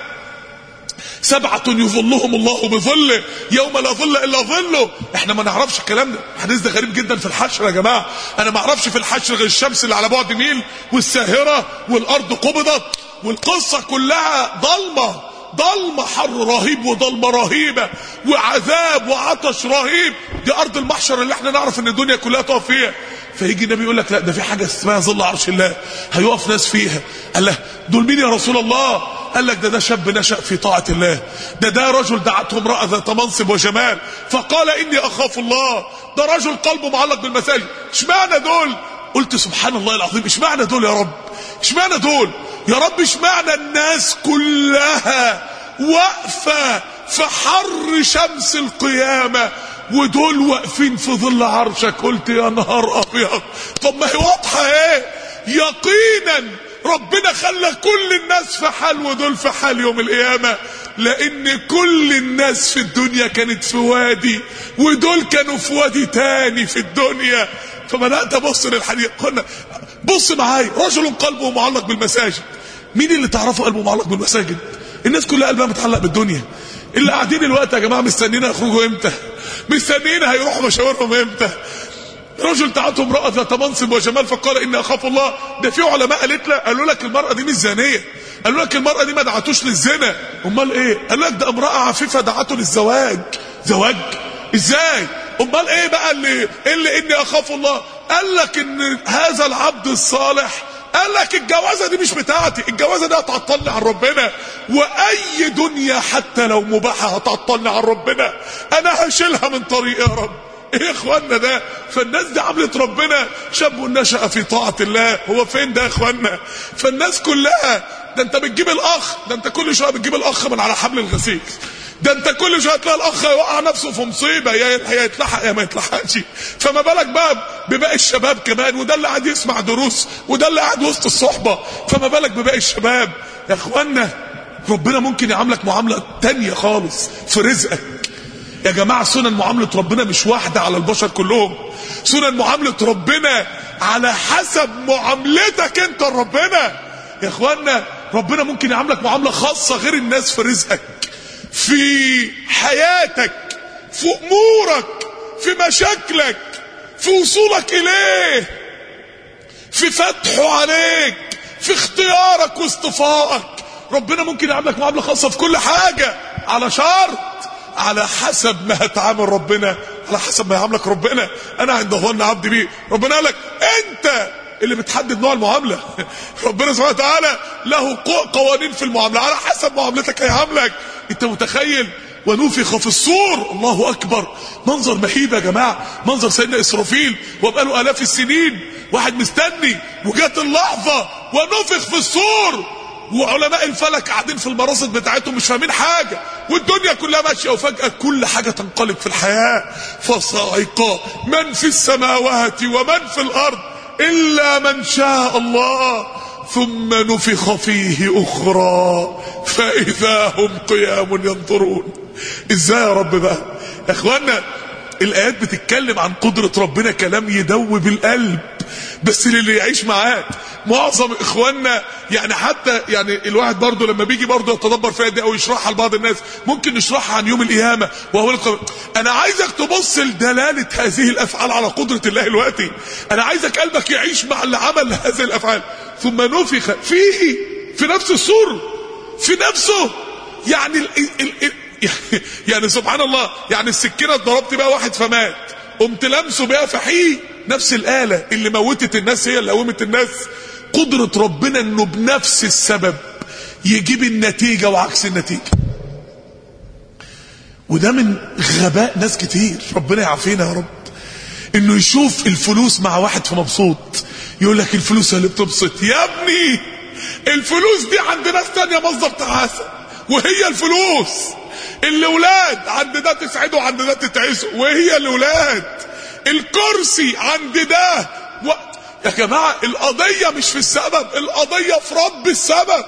سبعة يظلهم الله بظله يوم لا ظل الا ظله احنا ما نعرفش الكلام ده الحديث ده غريب جدا في الحشر يا جماعة انا ما اعرفش في الحشر غير الشمس اللي على بعد ميل والساهرة والارض قبضت والقصة كلها ضلمة ضلمة حر رهيب وضلمة رهيبة وعذاب وعطش رهيب دي ارض المحشر اللي احنا نعرف ان الدنيا كلها تقف فيها فيجي النبي يقول لك لا ده في حاجة اسمها ظل عرش الله هيقف ناس فيها قال له دول مين يا رسول الله قال لك ده ده شاب نشأ في طاعة الله ده ده رجل دعته امرأة ذات منصب وجمال فقال إني أخاف الله ده رجل قلبه معلق بالمساجد اشمعنى دول قلت سبحان الله العظيم اشمعنى دول يا رب اشمعنى دول يا رب اشمعنى الناس كلها واقفة في حر شمس القيامة ودول واقفين في ظل عرشك قلت يا نهار ابيض طب ما هي واضحه ايه يقينا ربنا خلى كل الناس في حال ودول في حال يوم القيامه لان كل الناس في الدنيا كانت في وادي ودول كانوا في وادي تاني في الدنيا فبدات ابص للحديث قلنا بص معايا رجل قلبه معلق بالمساجد مين اللي تعرفه قلبه معلق بالمساجد الناس كلها قلبها متعلق بالدنيا اللي قاعدين الوقت يا جماعه مستنيين يخرجوا امتى مستنيين هيروحوا مشاورهم امتى رجل دعته امرأة ذات منصب وجمال فقال إني أخاف الله ده في علماء قالت له قالوا لك المرأة دي مش زانية قالوا لك المرأة دي ما دعتوش للزنا امال ايه قالوا لك ده امرأة عفيفة دعته للزواج زواج ازاي امال ايه بقى اللي اللي اني اخاف الله قال لك ان هذا العبد الصالح قال لك الجوازه دي مش بتاعتي الجوازه دي هتعطلني عن ربنا واي دنيا حتى لو مباحه هتعطلني عن ربنا انا هشيلها من طريقي يا رب ايه يا اخوانا ده فالناس دي عملت ربنا شاب نشأ في طاعة الله هو فين ده يا اخوانا فالناس كلها ده انت بتجيب الاخ ده انت كل شويه بتجيب الاخ من على حبل الغسيل ده انت كل شويه تلاقي الاخ يوقع نفسه في مصيبه يا يا يتلحق يا ما يتلحقش فما بالك بقى بباقي الشباب كمان وده اللي قاعد يسمع دروس وده اللي قاعد وسط الصحبه فما بالك بباقي الشباب يا اخوانا ربنا ممكن يعاملك معامله تانية خالص في رزقك يا جماعه سنن معامله ربنا مش واحده على البشر كلهم سنن معامله ربنا على حسب معاملتك انت لربنا يا اخوانا ربنا ممكن يعاملك معامله خاصه غير الناس في رزقك في حياتك في امورك في مشاكلك في وصولك اليه في فتحه عليك في اختيارك واصطفائك ربنا ممكن يعاملك معامله خاصه في كل حاجه على شرط على حسب ما هتعامل ربنا على حسب ما يعاملك ربنا انا عند ظن عبدي بيه ربنا قال لك انت اللي بتحدد نوع المعامله ربنا سبحانه وتعالى له قوانين في المعامله على حسب معاملتك هيعاملك انت متخيل ونفخ في الصور الله اكبر منظر مهيب يا جماعه منظر سيدنا اسرافيل وبقاله الاف السنين واحد مستني وجات اللحظه ونفخ في الصور وعلماء الفلك قاعدين في المراصد بتاعتهم مش فاهمين حاجه والدنيا كلها ماشيه وفجاه كل حاجه تنقلب في الحياه فصائق من في السماوات ومن في الارض الا من شاء الله ثم نفخ فيه اخرى فاذا هم قيام ينظرون ازاي يا رب بقى يا اخوانا الايات بتتكلم عن قدرة ربنا كلام يدوب القلب بس للي يعيش معاه معظم اخواننا يعني حتى يعني الواحد برضه لما بيجي برضه يتدبر فيها دي او يشرحها لبعض الناس ممكن نشرحها عن يوم القيامه وهو القيامة. انا عايزك تبص لدلاله هذه الافعال على قدره الله الوقتي انا عايزك قلبك يعيش مع اللي عمل هذه الافعال ثم نفخ فيه في نفس السور في نفسه يعني ال ال ال يعني سبحان الله يعني السكينه ضربت بقى واحد فمات قمت لمسه بيها فحيه نفس الآلة اللي موتت الناس هي اللي قومت الناس قدرة ربنا انه بنفس السبب يجيب النتيجة وعكس النتيجة وده من غباء ناس كتير ربنا يعافينا يا رب انه يشوف الفلوس مع واحد في مبسوط يقول لك الفلوس هي اللي بتبسط يا ابني الفلوس دي عند ناس تانية مصدر تعاسة وهي الفلوس الاولاد عند ده تسعده وعند ده تتعسه وهي الاولاد الكرسي عند ده و... يا جماعة القضية مش في السبب القضية في رب السبب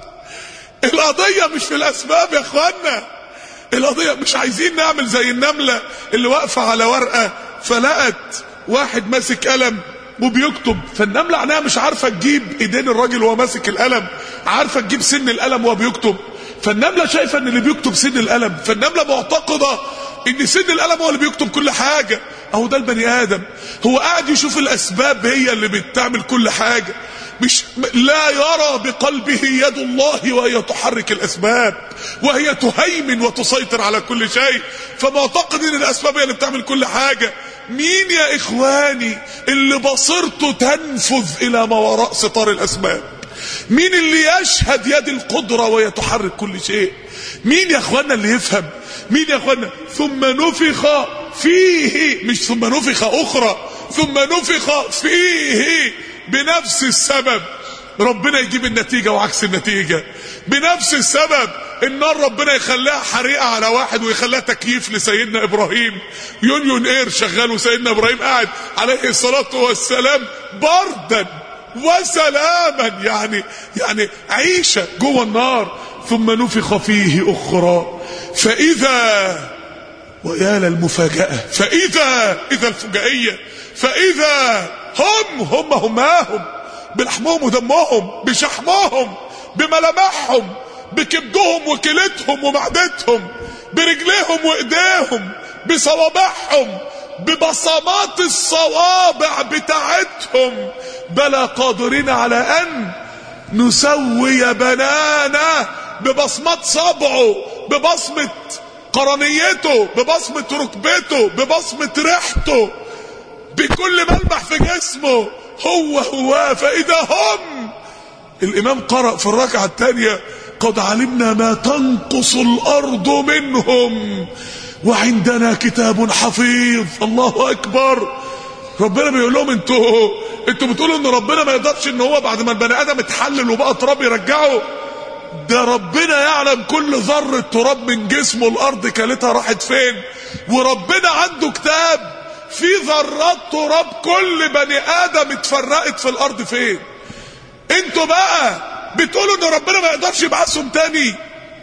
القضية مش في الأسباب يا اخوانا القضية مش عايزين نعمل زي النملة اللي واقفة على ورقة فلقت واحد ماسك قلم وبيكتب فالنملة عينها مش عارفة تجيب ايدين الراجل وهو ماسك القلم عارفة تجيب سن القلم وهو بيكتب فالنملة شايفة ان اللي بيكتب سن القلم فالنملة معتقدة ان سن القلم هو اللي بيكتب كل حاجة اهو ده البني ادم هو قاعد يشوف الاسباب هي اللي بتعمل كل حاجة مش لا يرى بقلبه يد الله وهي تحرك الاسباب وهي تهيمن وتسيطر على كل شيء فمعتقد ان الاسباب هي اللي بتعمل كل حاجة مين يا اخواني اللي بصيرته تنفذ الى ما وراء ستار الاسباب مين اللي يشهد يد القدرة وهي تحرك كل شيء مين يا اخوانا اللي يفهم مين يا اخوانا ثم نفخ فيه مش ثم نفخ اخرى ثم نفخ فيه بنفس السبب ربنا يجيب النتيجة وعكس النتيجة بنفس السبب النار ربنا يخليها حريقة على واحد ويخليها تكييف لسيدنا ابراهيم يونيون اير شغال وسيدنا ابراهيم قاعد عليه الصلاة والسلام بردا وسلاما يعني يعني عيشة جوه النار ثم نفخ فيه اخرى فاذا ويا للمفاجأة فاذا اذا الفجائية فاذا هم هم هماهم بلحمهم ودمهم بشحمهم بملامحهم بكبدهم وكلتهم ومعدتهم برجليهم وايديهم بصوابعهم ببصمات الصوابع بتاعتهم بلى قادرين على ان نسوي بنانه ببصمات صبعه ببصمة قرنيته ببصمة ركبته ببصمة ريحته بكل ملمح في جسمه هو هو فإذا هم الإمام قرأ في الركعة الثانية قد علمنا ما تنقص الأرض منهم وعندنا كتاب حفيظ الله أكبر ربنا بيقول لهم انتوا انتوا بتقولوا ان ربنا ما يقدرش ان هو بعد ما البني ادم اتحلل وبقى تراب يرجعه ده ربنا يعلم كل ذرة تراب من جسمه الارض كلتها راحت فين وربنا عنده كتاب في ذرات تراب كل بني ادم اتفرقت في الارض فين انتوا بقى بتقولوا ان ربنا ما يقدرش يبعثهم تاني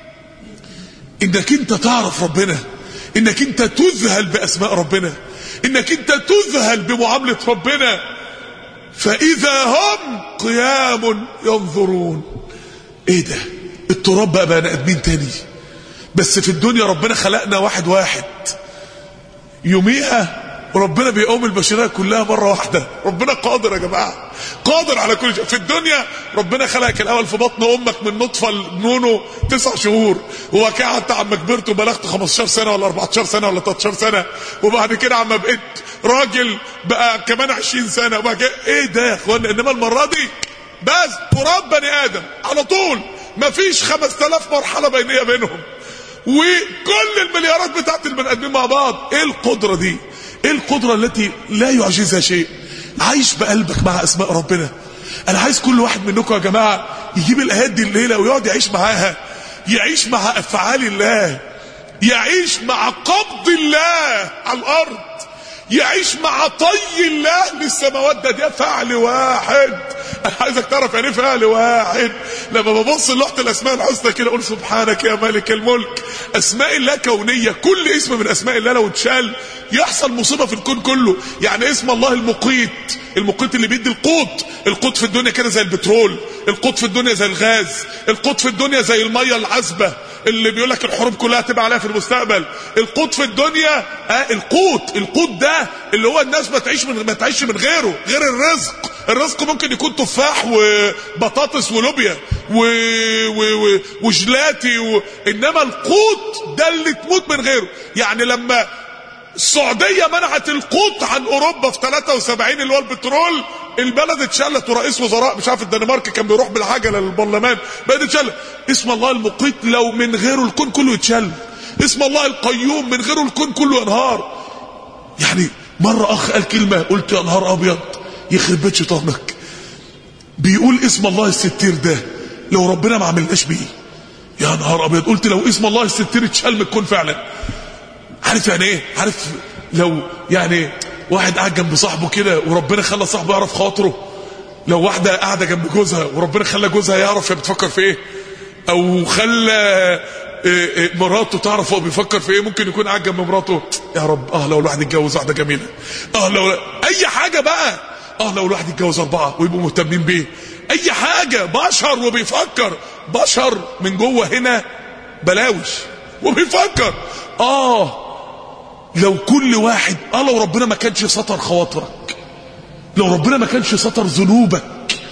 انك انت تعرف ربنا انك انت تذهل باسماء ربنا انك انت تذهل بمعاملة ربنا فاذا هم قيام ينظرون ايه ده التراب بقى بني ادمين تاني بس في الدنيا ربنا خلقنا واحد واحد يوميها ربنا بيقوم البشريه كلها مره واحده ربنا قادر يا جماعه قادر على كل شيء في الدنيا ربنا خلقك الاول في بطن امك من نطفه لنونه تسع شهور وبعد كده قعدت عما كبرت وبلغت 15 سنه ولا 14 سنه ولا 13 سنه وبعد كده عما بقيت راجل بقى كمان 20 سنه وبعد كده ايه ده يا اخوانا انما المره دي بس تراب بني ادم على طول مفيش 5000 مرحله بينيه بينهم وكل المليارات بتاعت البني ادمين مع بعض ايه القدره دي ايه القدره التي لا يعجزها شيء عايش بقلبك مع اسماء ربنا انا عايز كل واحد منكم يا جماعه يجيب الايات دي الليله ويقعد يعيش معاها يعيش مع افعال الله يعيش مع قبض الله على الارض يعيش مع طي الله للسماوات ده ده فعل واحد انا عايزك تعرف يعني ايه فعل واحد لما ببص لوحه الاسماء الحسنى كده اقول سبحانك يا مالك الملك اسماء الله كونيه كل اسم من اسماء الله لو اتشال يحصل مصيبه في الكون كله يعني اسم الله المقيت المقيت اللي بيدي القوت القوت في الدنيا كده زي البترول القوت في الدنيا زي الغاز القوت في الدنيا زي الميه العذبه اللي بيقول لك الحروب كلها هتبقى عليها في المستقبل القوت في الدنيا آه القوت القوت ده اللي هو الناس ما تعيش من ما تعيش من غيره غير الرزق الرزق ممكن يكون تفاح وبطاطس ولوبيا و... و... و... وجلاتي و... انما القوت ده اللي تموت من غيره يعني لما السعودية منعت القوت عن اوروبا في 73 اللي هو البترول البلد اتشلت ورئيس وزراء مش عارف الدنمارك كان بيروح بالعجلة للبرلمان بلد اتشلت اسم الله المقيت لو من غيره الكون كله يتشل اسم الله القيوم من غيره الكون كله ينهار يعني مرة اخ قال كلمة قلت يا نهار ابيض يخرب بيت شيطانك بيقول اسم الله الستير ده لو ربنا ما عملناش بيه يا نهار ابيض قلت لو اسم الله الستير اتشال من الكون فعلا عارف يعني ايه عارف لو يعني واحد قاعد جنب صاحبه كده وربنا خلى صاحبه يعرف خاطره لو واحدة قاعدة جنب جوزها وربنا خلى جوزها يعرف هي بتفكر في ايه او خلى مراته تعرف هو بيفكر في ايه ممكن يكون قاعد جنب مراته يا رب اه لو الواحد يتجوز واحده جميله اه لو اي حاجه بقى اه لو الواحد يتجوز اربعه ويبقوا مهتمين بيه اي حاجه بشر وبيفكر بشر من جوه هنا بلاوش وبيفكر اه لو كل واحد اه لو ربنا ما كانش سطر خواطرك لو ربنا ما كانش سطر ذنوبك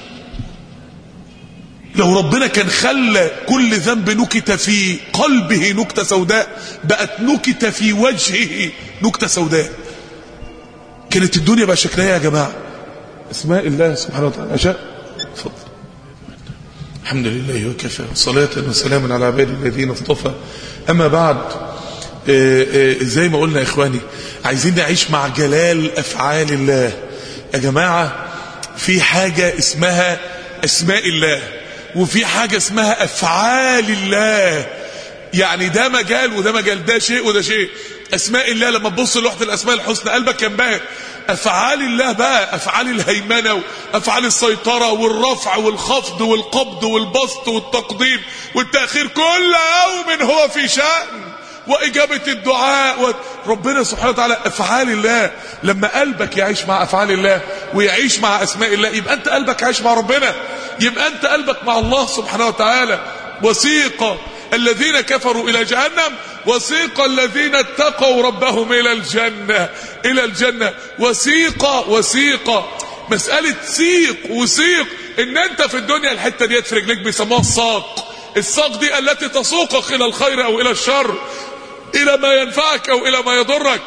لو ربنا كان خلى كل ذنب نكت في قلبه نكتة سوداء بقت نكت في وجهه نكتة سوداء كانت الدنيا بقى شكلها يا جماعة اسماء الله سبحانه وتعالى أشاء تفضل الحمد لله وكفى صلاة وسلاما على عباد الذين اصطفى أما بعد زي ما قلنا يا إخواني عايزين نعيش مع جلال أفعال الله يا جماعة في حاجة اسمها اسماء الله وفي حاجة اسمها أفعال الله يعني ده مجال وده مجال ده شيء وده شيء أسماء الله لما تبص لوحدة الأسماء الحسنى قلبك ينبهر أفعال الله بقى أفعال الهيمنة وأفعال السيطرة والرفع والخفض والقبض والبسط والتقديم والتأخير كل يوم هو في شأن وإجابة الدعاء ربنا سبحانه وتعالى أفعال الله لما قلبك يعيش مع أفعال الله ويعيش مع أسماء الله يبقى أنت قلبك عايش مع ربنا يبقى أنت قلبك مع الله سبحانه وتعالى وسيق الذين كفروا إلى جهنم وسيق الذين اتقوا ربهم إلى الجنة إلى الجنة وسيق وسيق مسألة سيق وسيق ان انت في الدنيا الحته ديت في رجليك بيسموها الساق الساق دي التي تسوقك الى الخير او الى الشر الى ما ينفعك او الى ما يضرك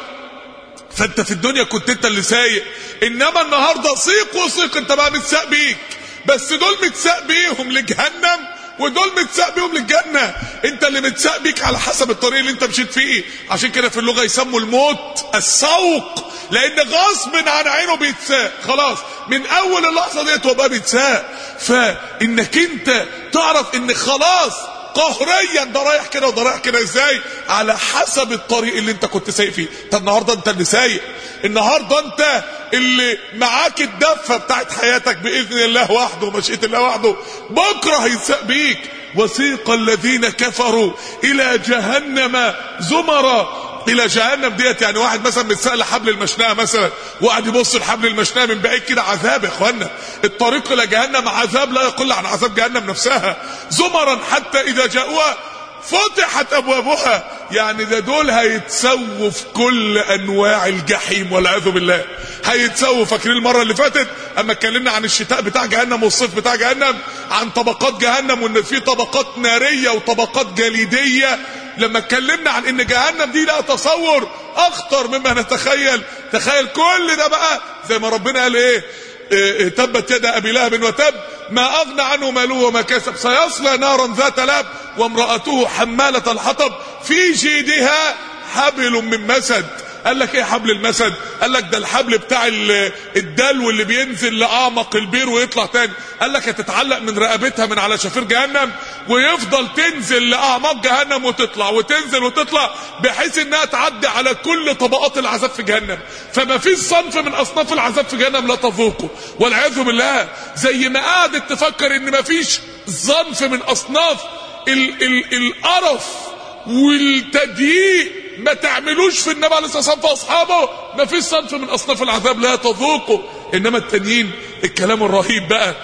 فانت في الدنيا كنت انت اللي سايق انما النهارده سيق وسيق انت بقى متساق بيك بس دول متساق بيهم لجهنم ودول متساق بيهم للجنة انت اللي متساق بيك على حسب الطريق اللي انت مشيت فيه عشان كده في اللغة يسموا الموت السوق لان غصب عن عينه بيتساق خلاص من اول اللحظة ديت هو بقى بيتساق فانك انت تعرف ان خلاص قهريا ده رايح كده وده رايح كده ازاي على حسب الطريق اللي انت كنت سايق فيه طب النهارده انت اللي سايق النهارده انت اللي معاك الدفه بتاعت حياتك باذن الله وحده ومشيئه الله وحده بكره هيساق بيك وسيق الذين كفروا الى جهنم زمرا الى جهنم ديت يعني واحد مثلا متساق لحبل المشنقه مثلا وقعد يبص لحبل المشنقه من بعيد كده عذاب يا اخوانا الطريق الى جهنم عذاب لا يقل عن عذاب جهنم نفسها زمرا حتى اذا جاءوها فتحت ابوابها يعني ده دول هيتسووا في كل انواع الجحيم والعياذ بالله هيتسووا فاكرين المره اللي فاتت اما اتكلمنا عن الشتاء بتاع جهنم والصيف بتاع جهنم عن طبقات جهنم وان في طبقات ناريه وطبقات جليديه لما اتكلمنا عن ان جهنم دي لها تصور اخطر مما نتخيل تخيل كل ده بقى زي ما ربنا قال ايه, إيه تبت يد ابي لهب وتب ما اغنى عنه ماله وما كسب سيصلى نارا ذات لهب وامراته حماله الحطب في جيدها حبل من مسد قال لك ايه حبل المسد قال لك ده الحبل بتاع الدلو اللي بينزل لاعمق البير ويطلع تاني قال لك هتتعلق من رقبتها من على شفير جهنم ويفضل تنزل لاعماق جهنم وتطلع وتنزل وتطلع بحيث انها تعدي على كل طبقات العذاب في جهنم فما فيش صنف من اصناف العذاب في جهنم لا تذوقه والعياذ بالله زي ما قعدت تفكر ان ما فيش صنف من اصناف ال ال القرف والتضييق ما تعملوش في النبي عليه الصلاه والسلام في اصحابه ما فيش صنف من اصناف العذاب لا تذوقه انما التانيين الكلام الرهيب بقى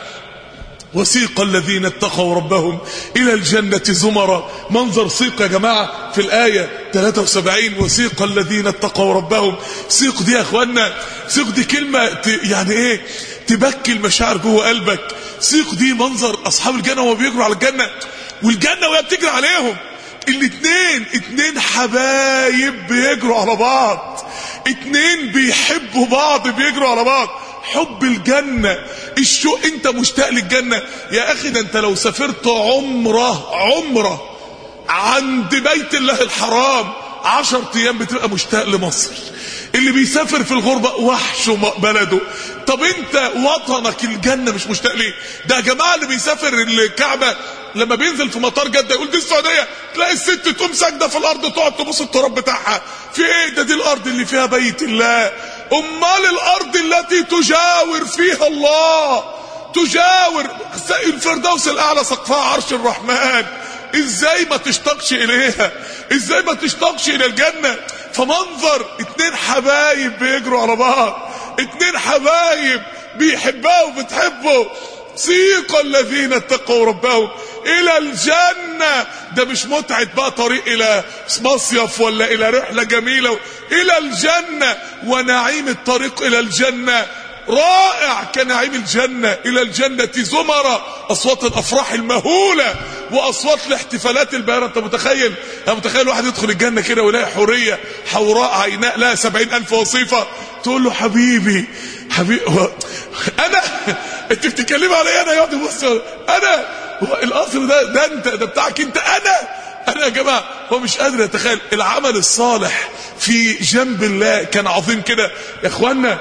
وسيق الذين اتقوا ربهم الى الجنة زمرا منظر سيق يا جماعة في الآية 73 وسيق الذين اتقوا ربهم سيق دي يا اخوانا سيق دي كلمة يعني ايه تبكي المشاعر جوه قلبك سيق دي منظر اصحاب الجنة وهو بيجروا على الجنة والجنة وهي بتجري عليهم الاتنين اتنين حبايب بيجروا على بعض اتنين بيحبوا بعض بيجروا على بعض حب الجنة الشوق انت مشتاق للجنة يا اخي ده انت لو سافرت عمرة عمرة عند بيت الله الحرام عشر ايام بتبقى مشتاق لمصر اللي بيسافر في الغربة وحشه بلده طب انت وطنك الجنة مش مشتاق ليه ده يا جماعة اللي بيسافر الكعبة لما بينزل في مطار جدة يقول دي السعودية تلاقي الست تقوم ساجدة في الارض تقعد تبص التراب بتاعها في ايه ده دي الارض اللي فيها بيت الله امال الارض التي تجاور فيها الله تجاور الفردوس الاعلى سقفها عرش الرحمن ازاي ما تشتاقش اليها ازاي ما تشتاقش الى الجنة فمنظر اتنين حبايب بيجروا على بعض اتنين حبايب بيحبها وبتحبه سيق الذين اتقوا ربهم الى الجنة ده مش متعة بقى طريق الى مصيف ولا الى رحلة جميلة الى الجنة ونعيم الطريق الى الجنة رائع كنعيم الجنة الى الجنة زمرة اصوات الافراح المهولة واصوات الاحتفالات الباهرة انت متخيل انت متخيل واحد يدخل الجنة كده ويلاقي حورية حوراء عيناء لها سبعين الف وصيفة تقول له حبيبي حبيبي انا انت بتتكلمي علي انا يقعد يبص انا هو القصر ده ده انت ده بتاعك انت انا انا يا جماعه هو مش قادر يتخيل العمل الصالح في جنب الله كان عظيم كده يا اخوانا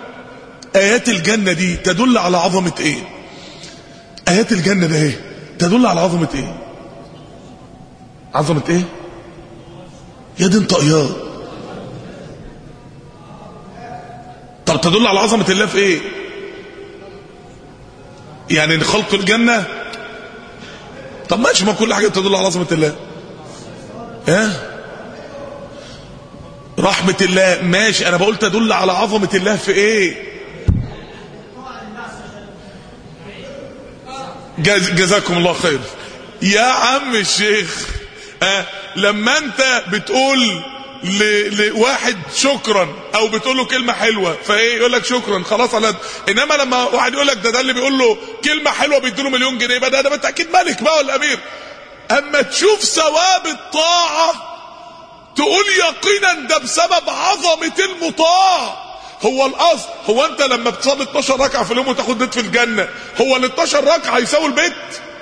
ايات الجنه دي تدل على عظمه ايه ايات الجنه ده ايه تدل على عظمه ايه عظمه ايه يا دي انطقيات طب تدل على عظمه الله في ايه يعني خلق الجنه طب ماشي ما كل حاجه تدل على عظمه الله ها رحمه الله ماشي انا بقول تدل على عظمه الله في ايه جز جزاكم الله خير يا عم الشيخ أه لما انت بتقول ل... لواحد شكرا او بتقول له كلمه حلوه فايه يقول لك شكرا خلاص على انما لما واحد يقول لك ده ده اللي بيقول له كلمه حلوه بيديله مليون جنيه يبقى ده ده بالتاكيد ملك بقى ولا امير اما تشوف ثواب الطاعه تقول يقينا ده بسبب عظمه المطاع هو الاصل هو انت لما بتصلي 12 ركعه في اليوم وتاخد بيت في الجنه هو ال 12 ركعه يساوي البيت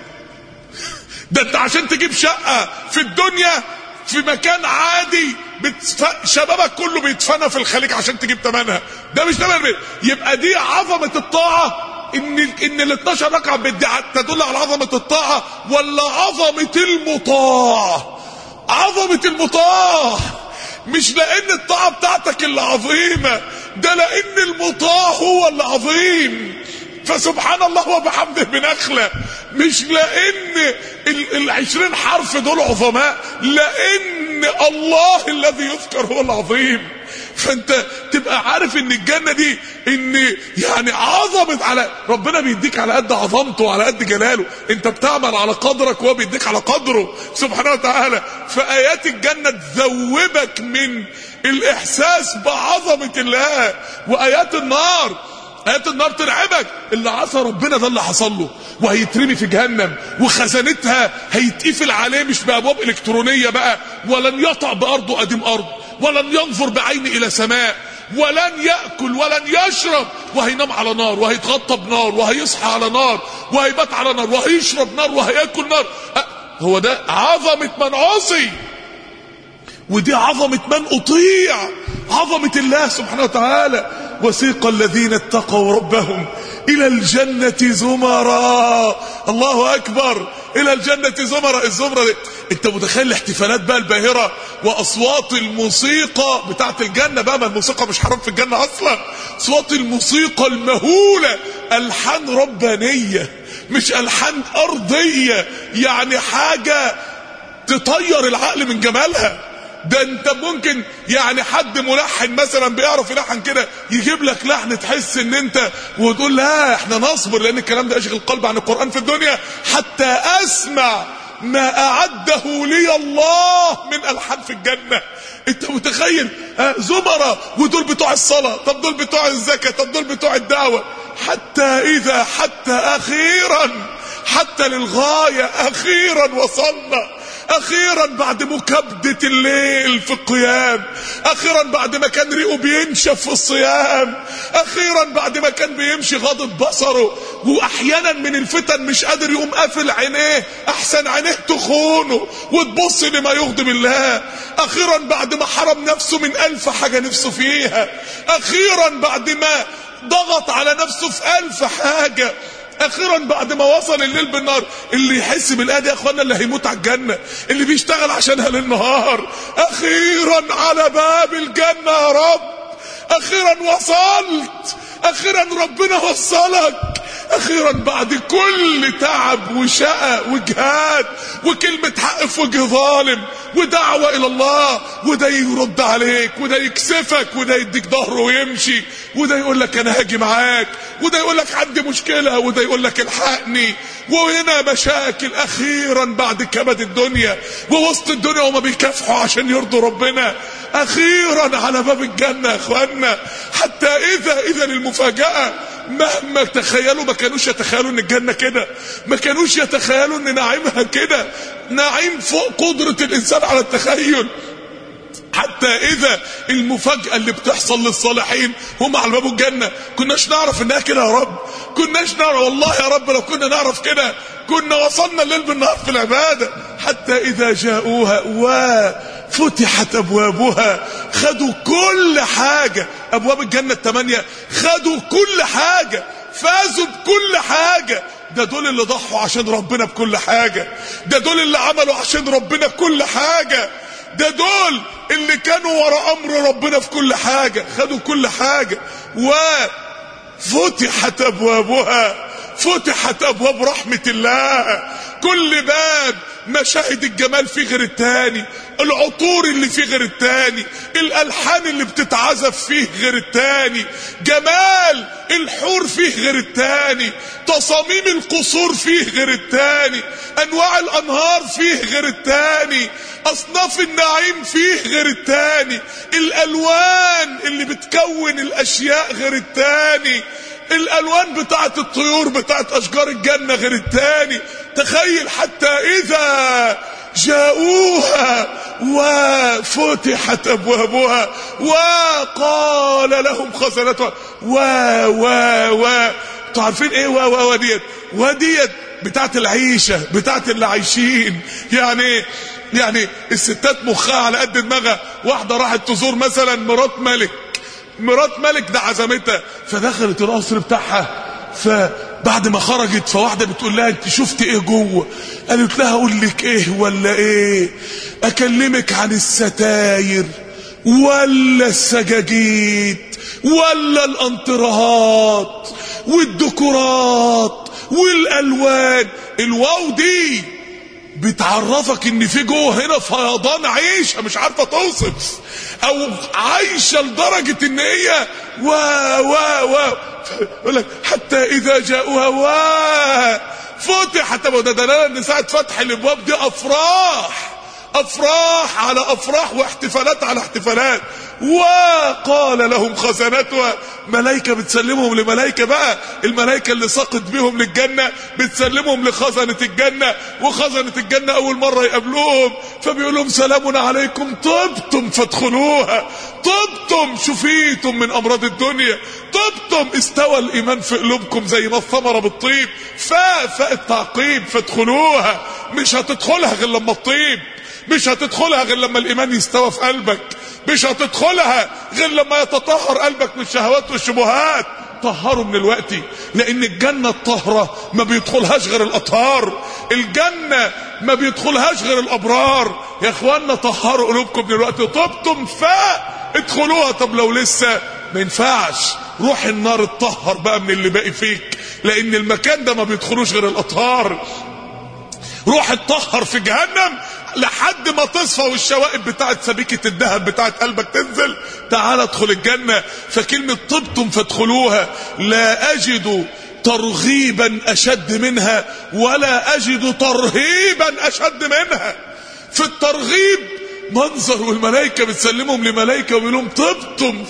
ده انت عشان تجيب شقه في الدنيا في مكان عادي بتف... شبابك كله بيتفنى في الخليج عشان تجيب ثمنها ده مش ثمن البيت يبقى دي عظمه الطاعه ان ان ال 12 ركعه بدي تدل على عظمه الطاعه ولا عظمه المطاع عظمه المطاع مش لان الطاعه بتاعتك اللي عظيمه ده لان المطاع هو اللي عظيم فسبحان الله وبحمده بنخلة مش لان العشرين حرف دول عظماء لان الله الذي يذكر هو العظيم فانت تبقى عارف ان الجنة دي ان يعني عظمت على ربنا بيديك على قد عظمته وعلى قد جلاله انت بتعمل على قدرك وهو بيديك على قدره سبحانه وتعالى فايات الجنة تذوبك من الاحساس بعظمة الله وايات النار ايات النار ترعبك اللي عصى ربنا ده اللي حصل له وهيترمي في جهنم وخزانتها هيتقفل عليه مش بابواب الكترونيه بقى ولن يطع بارضه قديم ارض ولن ينظر بعين الى سماء ولن ياكل ولن يشرب وهينام على نار وهيتغطى بنار وهيصحى على نار وهيبات على نار وهيشرب نار وهياكل نار هو ده عظمه من عصي ودي عظمه من اطيع عظمه الله سبحانه وتعالى وسيق الذين اتقوا ربهم الى الجنة زمرا الله اكبر الى الجنة زمرا الزمرة دي انت متخيل الاحتفالات بقى الباهرة واصوات الموسيقى بتاعت الجنة بقى ما الموسيقى مش حرام في الجنة اصلا اصوات الموسيقى المهولة الحان ربانية مش الحان ارضية يعني حاجة تطير العقل من جمالها ده انت ممكن يعني حد ملحن مثلا بيعرف يلحن كده يجيب لك لحن تحس ان انت وتقول لا احنا نصبر لان الكلام ده يشغل القلب عن القران في الدنيا حتى اسمع ما اعده لي الله من الحان في الجنه انت متخيل آه زمره ودول بتوع الصلاه طب دول بتوع الزكاه طب دول بتوع الدعوه حتى اذا حتى اخيرا حتى للغايه اخيرا وصلنا اخيرا بعد مكابدة الليل في القيام اخيرا بعد ما كان ريقه بينشف في الصيام اخيرا بعد ما كان بيمشي غاضب بصره واحيانا من الفتن مش قادر يقوم قافل عينيه احسن عينيه تخونه وتبص لما يغضب الله اخيرا بعد ما حرم نفسه من الف حاجة نفسه فيها اخيرا بعد ما ضغط على نفسه في الف حاجة اخيرا بعد ما وصل الليل بالنهار اللي يحس بالايه دي يا اخوانا اللي هيموت على الجنه اللي بيشتغل عشانها للنهار اخيرا على باب الجنه يا رب اخيرا وصلت اخيرا ربنا وصلك اخيرا بعد كل تعب وشقى وجهاد وكلمة حق في وجه ظالم ودعوة الى الله وده يرد عليك وده يكسفك وده يديك ظهره ويمشي وده يقول لك انا هاجي معاك وده يقول لك عندي مشكلة وده يقول لك الحقني وهنا مشاكل اخيرا بعد كبد الدنيا ووسط الدنيا وما بيكافحوا عشان يرضوا ربنا اخيرا على باب الجنة يا اخوانا حتى اذا اذا المفاجأة مهما تخيلوا ما كانوش يتخيلوا ان الجنة كده ما كانوش يتخيلوا ان نعيمها كده نعيم فوق قدرة الانسان على التخيل حتى اذا المفاجأة اللي بتحصل للصالحين هم على باب الجنة كناش نعرف انها كده يا رب كناش نعرف والله يا رب لو كنا نعرف كده كنا وصلنا الليل بالنهار في العبادة حتى اذا جاءوها وفتحت ابوابها خدوا كل حاجة ابواب الجنة الثمانية خدوا كل حاجة فازوا بكل حاجة ده دول اللي ضحوا عشان ربنا بكل حاجة ده دول اللي عملوا عشان ربنا بكل حاجة ده دول اللي كانوا ورا امر ربنا في كل حاجة خدوا كل حاجة وفتحت ابوابها فتحت ابواب رحمة الله كل باب مشاهد الجمال فيه غير التاني العطور اللي فيه غير التاني الالحان اللي بتتعزف فيه غير التاني جمال الحور فيه غير التاني تصاميم القصور فيه غير التاني انواع الانهار فيه غير التاني اصناف النعيم فيه غير التاني الالوان اللي بتكون الاشياء غير التاني الالوان بتاعت الطيور بتاعت اشجار الجنة غير التاني تخيل حتى اذا جاءوها وفتحت ابوابها وقال لهم خزنتها و و و انتوا عارفين ايه و و و ديت وديت بتاعت العيشة بتاعت اللي عايشين يعني ايه يعني الستات مخها على قد دماغها واحدة راحت تزور مثلا مرات ملك مرات ملك ده عزمتها فدخلت القصر بتاعها فبعد ما خرجت فواحده بتقول لها انت شفت ايه جوه قالت لها اقول لك ايه ولا ايه اكلمك عن الستاير ولا السجاجيد ولا الانطرهات والديكورات والالوان الواو دي بتعرفك ان في جوه هنا فيضان عيشه مش عارفه توصف او عايشه لدرجه ان هي و و و يقول لك حتى اذا جاءوها و فتحت ده دلاله ان ساعه فتح الابواب دي افراح افراح على افراح واحتفالات على احتفالات وقال لهم خزنتها ملائكة بتسلمهم لملائكة بقى الملائكة اللي ساقط بهم للجنة بتسلمهم لخزنة الجنة وخزنة الجنة أول مرة يقابلوهم فبيقول لهم سلام عليكم طبتم فادخلوها طبتم شفيتم من أمراض الدنيا طبتم استوى الإيمان في قلوبكم زي ما الثمرة بالطيب فاء فاء التعقيب فادخلوها مش هتدخلها غير لما الطيب مش هتدخلها غير لما الايمان يستوى في قلبك مش هتدخلها غير لما يتطهر قلبك من الشهوات والشبهات طهروا من الوقت لان الجنة الطهرة ما بيدخلهاش غير الاطهار الجنة ما بيدخلهاش غير الابرار يا اخوانا طهروا قلوبكم من الوقت طبتم فاء ادخلوها طب لو لسه ما ينفعش روح النار اتطهر بقى من اللي باقي فيك لان المكان ده ما بيدخلوش غير الاطهار روح اتطهر في جهنم لحد ما تصفى والشوائب بتاعت سبيكة الذهب بتاعت قلبك تنزل تعال ادخل الجنة فكلمة طبتم فادخلوها لا اجد ترغيبا اشد منها ولا اجد ترهيبا اشد منها في الترغيب منظر والملائكة بتسلمهم لملائكة ويقول لهم طبتم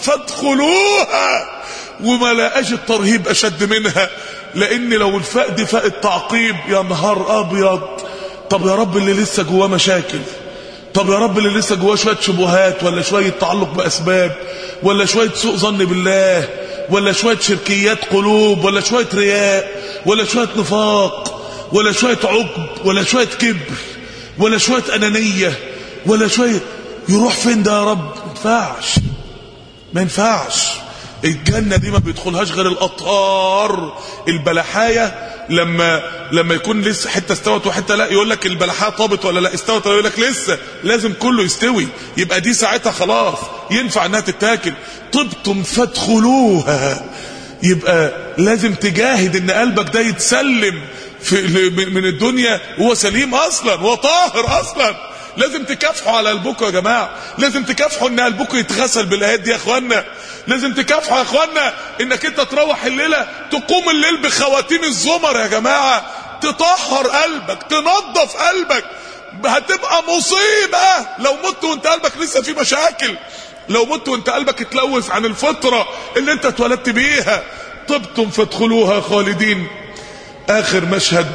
فادخلوها وما لا اجد ترهيب اشد منها لان لو الفاء دي فاء التعقيب يا نهار ابيض طب يا رب اللي لسه جواه مشاكل طب يا رب اللي لسه جواه شويه شبهات ولا شويه تعلق باسباب ولا شويه سوء ظن بالله ولا شويه شركيات قلوب ولا شويه رياء ولا شويه نفاق ولا شويه عقب ولا شويه كبر ولا شويه انانيه ولا شويه يروح فين ده يا رب ما ينفعش ما ينفعش الجنة دي ما بيدخلهاش غير الأطهار البلحاية لما لما يكون لسه حتة استوت وحتة لا يقول لك البلحاية طابت ولا لا استوت ولا يقول لك لسه لازم كله يستوي يبقى دي ساعتها خلاص ينفع انها تتاكل طبتم فادخلوها يبقى لازم تجاهد ان قلبك ده يتسلم في من الدنيا وهو سليم اصلا وهو طاهر اصلا لازم تكافحوا على قلبكم يا جماعه لازم تكافحوا ان قلبكم يتغسل بالايات دي يا اخوانا لازم تكافحوا يا اخوانا انك انت تروح الليله تقوم الليل بخواتيم الزمر يا جماعه تطهر قلبك تنظف قلبك هتبقى مصيبه لو مت وانت قلبك لسه في مشاكل لو مت وانت قلبك اتلوث عن الفطره اللي انت اتولدت بيها طبتم فادخلوها خالدين اخر مشهد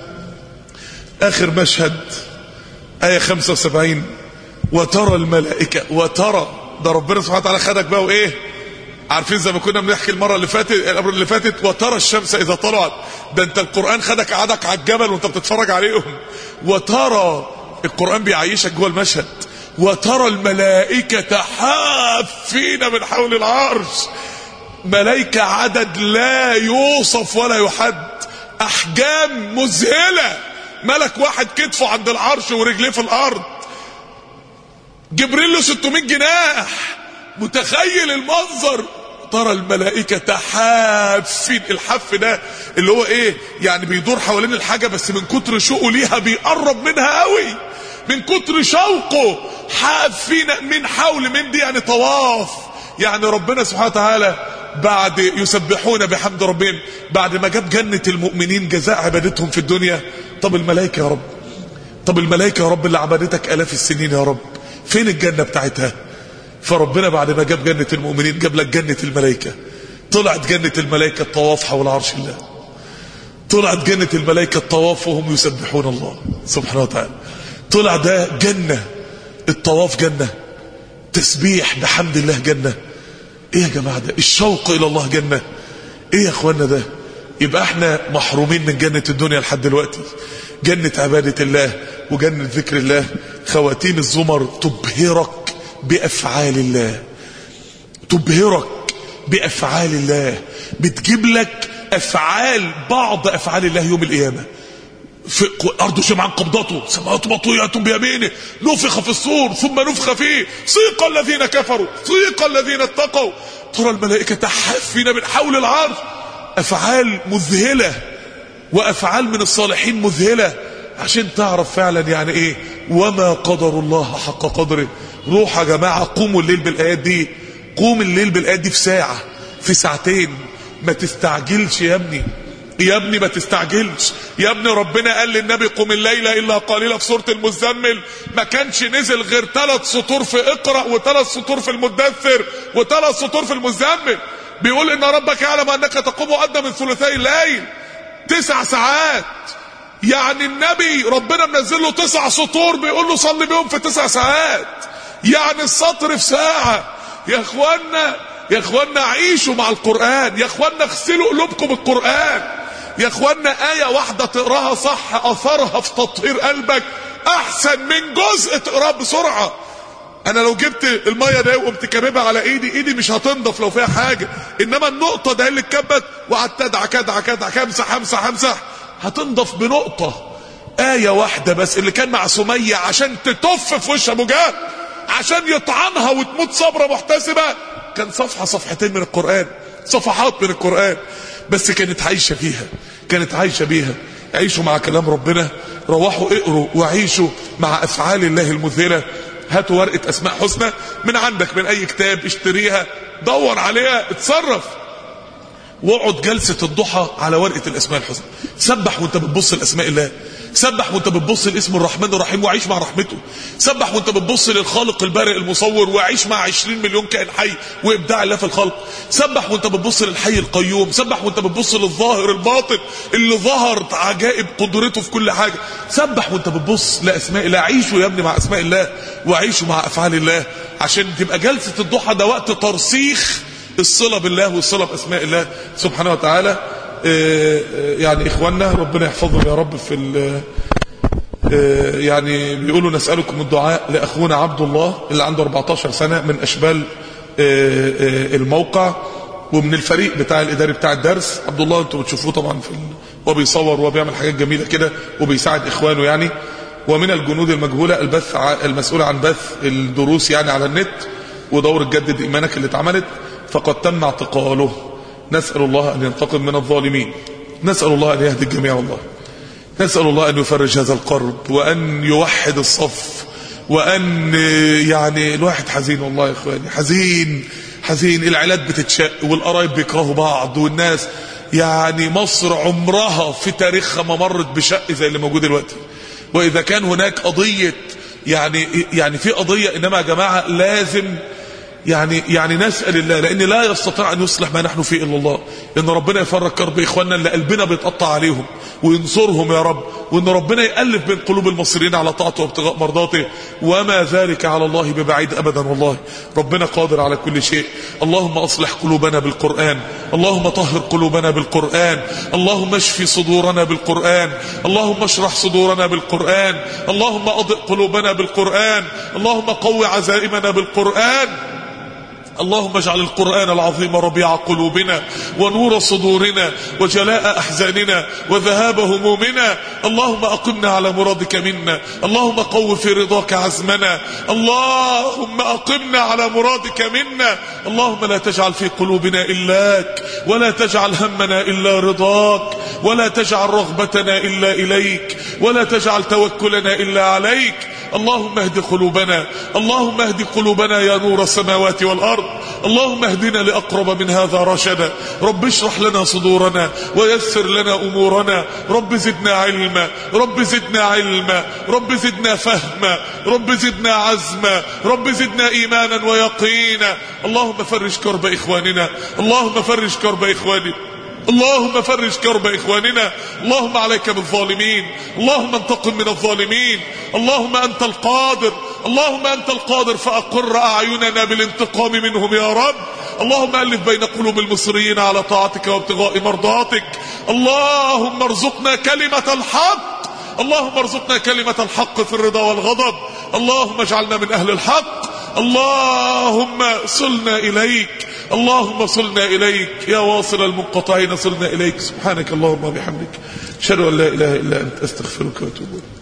اخر مشهد آية 75 وترى الملائكة وترى ده ربنا سبحانه وتعالى خدك بقى وإيه عارفين زي ما كنا بنحكي المرة اللي فاتت الأمر اللي فاتت وترى الشمس إذا طلعت ده أنت القرآن خدك قعدك على الجبل وأنت بتتفرج عليهم وترى القرآن بيعيشك جوه المشهد وترى الملائكة حافين من حول العرش ملائكة عدد لا يوصف ولا يحد أحجام مذهلة ملك واحد كتفه عند العرش ورجليه في الارض جبريل له 600 جناح متخيل المنظر ترى الملائكة حافين الحف ده اللي هو ايه يعني بيدور حوالين الحاجة بس من كتر شوقه ليها بيقرب منها قوي من كتر شوقه حافين من حول من دي يعني طواف يعني ربنا سبحانه وتعالى بعد يسبحون بحمد ربهم بعد ما جاب جنة المؤمنين جزاء عبادتهم في الدنيا طب الملائكة يا رب طب الملائكة يا رب اللي عبدتك آلاف السنين يا رب فين الجنة بتاعتها فربنا بعد ما جاب جنة المؤمنين جاب لك جنة الملائكة طلعت جنة الملائكة الطواف حول عرش الله طلعت جنة الملائكة الطواف وهم يسبحون الله سبحانه وتعالى طلع ده جنة الطواف جنة تسبيح بحمد الله جنة ايه يا جماعة ده الشوق الى الله جنة ايه يا اخوانا ده يبقى احنا محرومين من جنة الدنيا لحد دلوقتي جنة عبادة الله وجنة ذكر الله خواتيم الزمر تبهرك بأفعال الله تبهرك بأفعال الله بتجيب لك أفعال بعض أفعال الله يوم القيامة في أرض شمعان قبضته سماوات مطويات بيمينه نفخ في الصور ثم نفخ فيه سيق الذين كفروا سيق الذين اتقوا ترى الملائكة حافين من حول العرش أفعال مذهلة وأفعال من الصالحين مذهلة عشان تعرف فعلا يعني ايه وما قدر الله حق قدره روح يا جماعة قوموا الليل بالآيات دي قوم الليل بالآيات دي في ساعة في ساعتين ما تستعجلش يا ابني يا ابني ما تستعجلش يا ابني ربنا قال للنبي قم الليل الا قليلا في سوره المزمل ما كانش نزل غير ثلاث سطور في اقرا وثلاث سطور في المدثر وثلاث سطور في المزمل بيقول ان ربك يعلم انك تقوم ادنى من ثلثي الليل تسع ساعات يعني النبي ربنا منزل له تسع سطور بيقول له صلي بيهم في تسع ساعات يعني السطر في ساعه يا اخوانا يا اخوانا عيشوا مع القران يا اخوانا اغسلوا قلوبكم بالقران يا اخوانا آية واحدة تقراها صح أثرها في تطهير قلبك أحسن من جزء تقراه بسرعة أنا لو جبت المية ده وقمت كاببها على إيدي إيدي مش هتنضف لو فيها حاجة إنما النقطة ده اللي اتكبت وقعدت أدعك أدعك أدعك أمسح أمسح أمسح هتنضف بنقطة آية واحدة بس اللي كان مع سمية عشان تتف في وش أبو جهل عشان يطعنها وتموت صبرة محتسبة كان صفحة صفحتين من القرآن صفحات من القرآن بس كانت عايشة فيها كانت عايشة بيها عيشوا مع كلام ربنا روحوا اقروا وعيشوا مع أفعال الله المذهلة هاتوا ورقة أسماء حسنى من عندك من أي كتاب اشتريها دور عليها اتصرف واقعد جلسة الضحى على ورقة الأسماء الحسنى سبح وانت بتبص لأسماء الله سبح وانت بتبص لاسم الرحمن الرحيم وعيش مع رحمته سبح وانت بتبص للخالق البارئ المصور وعيش مع 20 مليون كائن حي وابداع الله في الخلق سبح وانت بتبص للحي القيوم سبح وانت بتبص للظاهر الباطن اللي ظهرت عجائب قدرته في كل حاجه سبح وانت بتبص لاسماء الله عيشوا يا ابني مع اسماء الله وعيشوا مع افعال الله عشان تبقى جلسه الضحى ده وقت ترسيخ الصله بالله والصله باسماء الله سبحانه وتعالى يعني اخواننا ربنا يحفظهم يا رب في يعني بيقولوا نسألكم الدعاء لأخونا عبد الله اللي عنده 14 سنة من أشبال الموقع ومن الفريق بتاع الإداري بتاع الدرس عبد الله انتوا بتشوفوه طبعا في هو بيصور وبيعمل حاجات جميلة كده وبيساعد إخوانه يعني ومن الجنود المجهولة البث المسؤولة عن بث الدروس يعني على النت ودورة جدد إيمانك اللي اتعملت فقد تم اعتقاله نسأل الله أن ينتقم من الظالمين نسأل الله أن يهدي الجميع والله نسأل الله أن يفرج هذا القرب وأن يوحد الصف وأن يعني الواحد حزين والله يا إخواني حزين حزين العائلات بتتشق والقرايب بيكرهوا بعض والناس يعني مصر عمرها في تاريخها ما مرت بشق زي اللي موجود دلوقتي وإذا كان هناك قضية يعني يعني في قضية إنما يا جماعة لازم يعني يعني نسأل الله لأن لا يستطيع أن يصلح ما نحن فيه إلا الله إن ربنا يفرج كرب إخواننا اللي قلبنا بيتقطع عليهم وينصرهم يا رب وإن ربنا يألف بين قلوب المصريين على طاعته وابتغاء مرضاته وما ذلك على الله ببعيد أبدا والله ربنا قادر على كل شيء اللهم أصلح قلوبنا بالقرآن اللهم طهر قلوبنا بالقرآن اللهم اشفي صدورنا بالقرآن اللهم اشرح صدورنا بالقرآن اللهم أضئ قلوبنا بالقرآن اللهم قوي عزائمنا بالقرآن اللهم اجعل القرآن العظيم ربيع قلوبنا ونور صدورنا وجلاء أحزاننا وذهاب همومنا اللهم أقمنا على مرادك منا اللهم قو في رضاك عزمنا اللهم أقمنا على مرادك منا اللهم لا تجعل في قلوبنا إلاك ولا تجعل همنا إلا رضاك ولا تجعل رغبتنا إلا إليك ولا تجعل توكلنا إلا عليك اللهم اهد قلوبنا اللهم اهد قلوبنا يا نور السماوات والأرض اللهم اهدنا لأقرب من هذا رشدا رب اشرح لنا صدورنا ويسر لنا أمورنا رب زدنا علما رب زدنا علما رب زدنا فهما رب زدنا عزما رب زدنا إيمانا ويقينا اللهم فرج كرب إخواننا اللهم فرج كرب إخواننا اللهم فرج كرب إخواننا اللهم عليك بالظالمين اللهم انتقم من الظالمين اللهم أنت القادر اللهم أنت القادر فأقر أعيننا بالانتقام منهم يا رب اللهم ألف بين قلوب المصريين على طاعتك وابتغاء مرضاتك اللهم ارزقنا كلمة الحق اللهم ارزقنا كلمة الحق في الرضا والغضب اللهم اجعلنا من أهل الحق اللهم صلنا إليك اللهم صلنا إليك يا واصل المنقطعين صلنا إليك سبحانك اللهم وبحمدك أشهد أن لا إله إلا أنت أستغفرك وأتوب إليك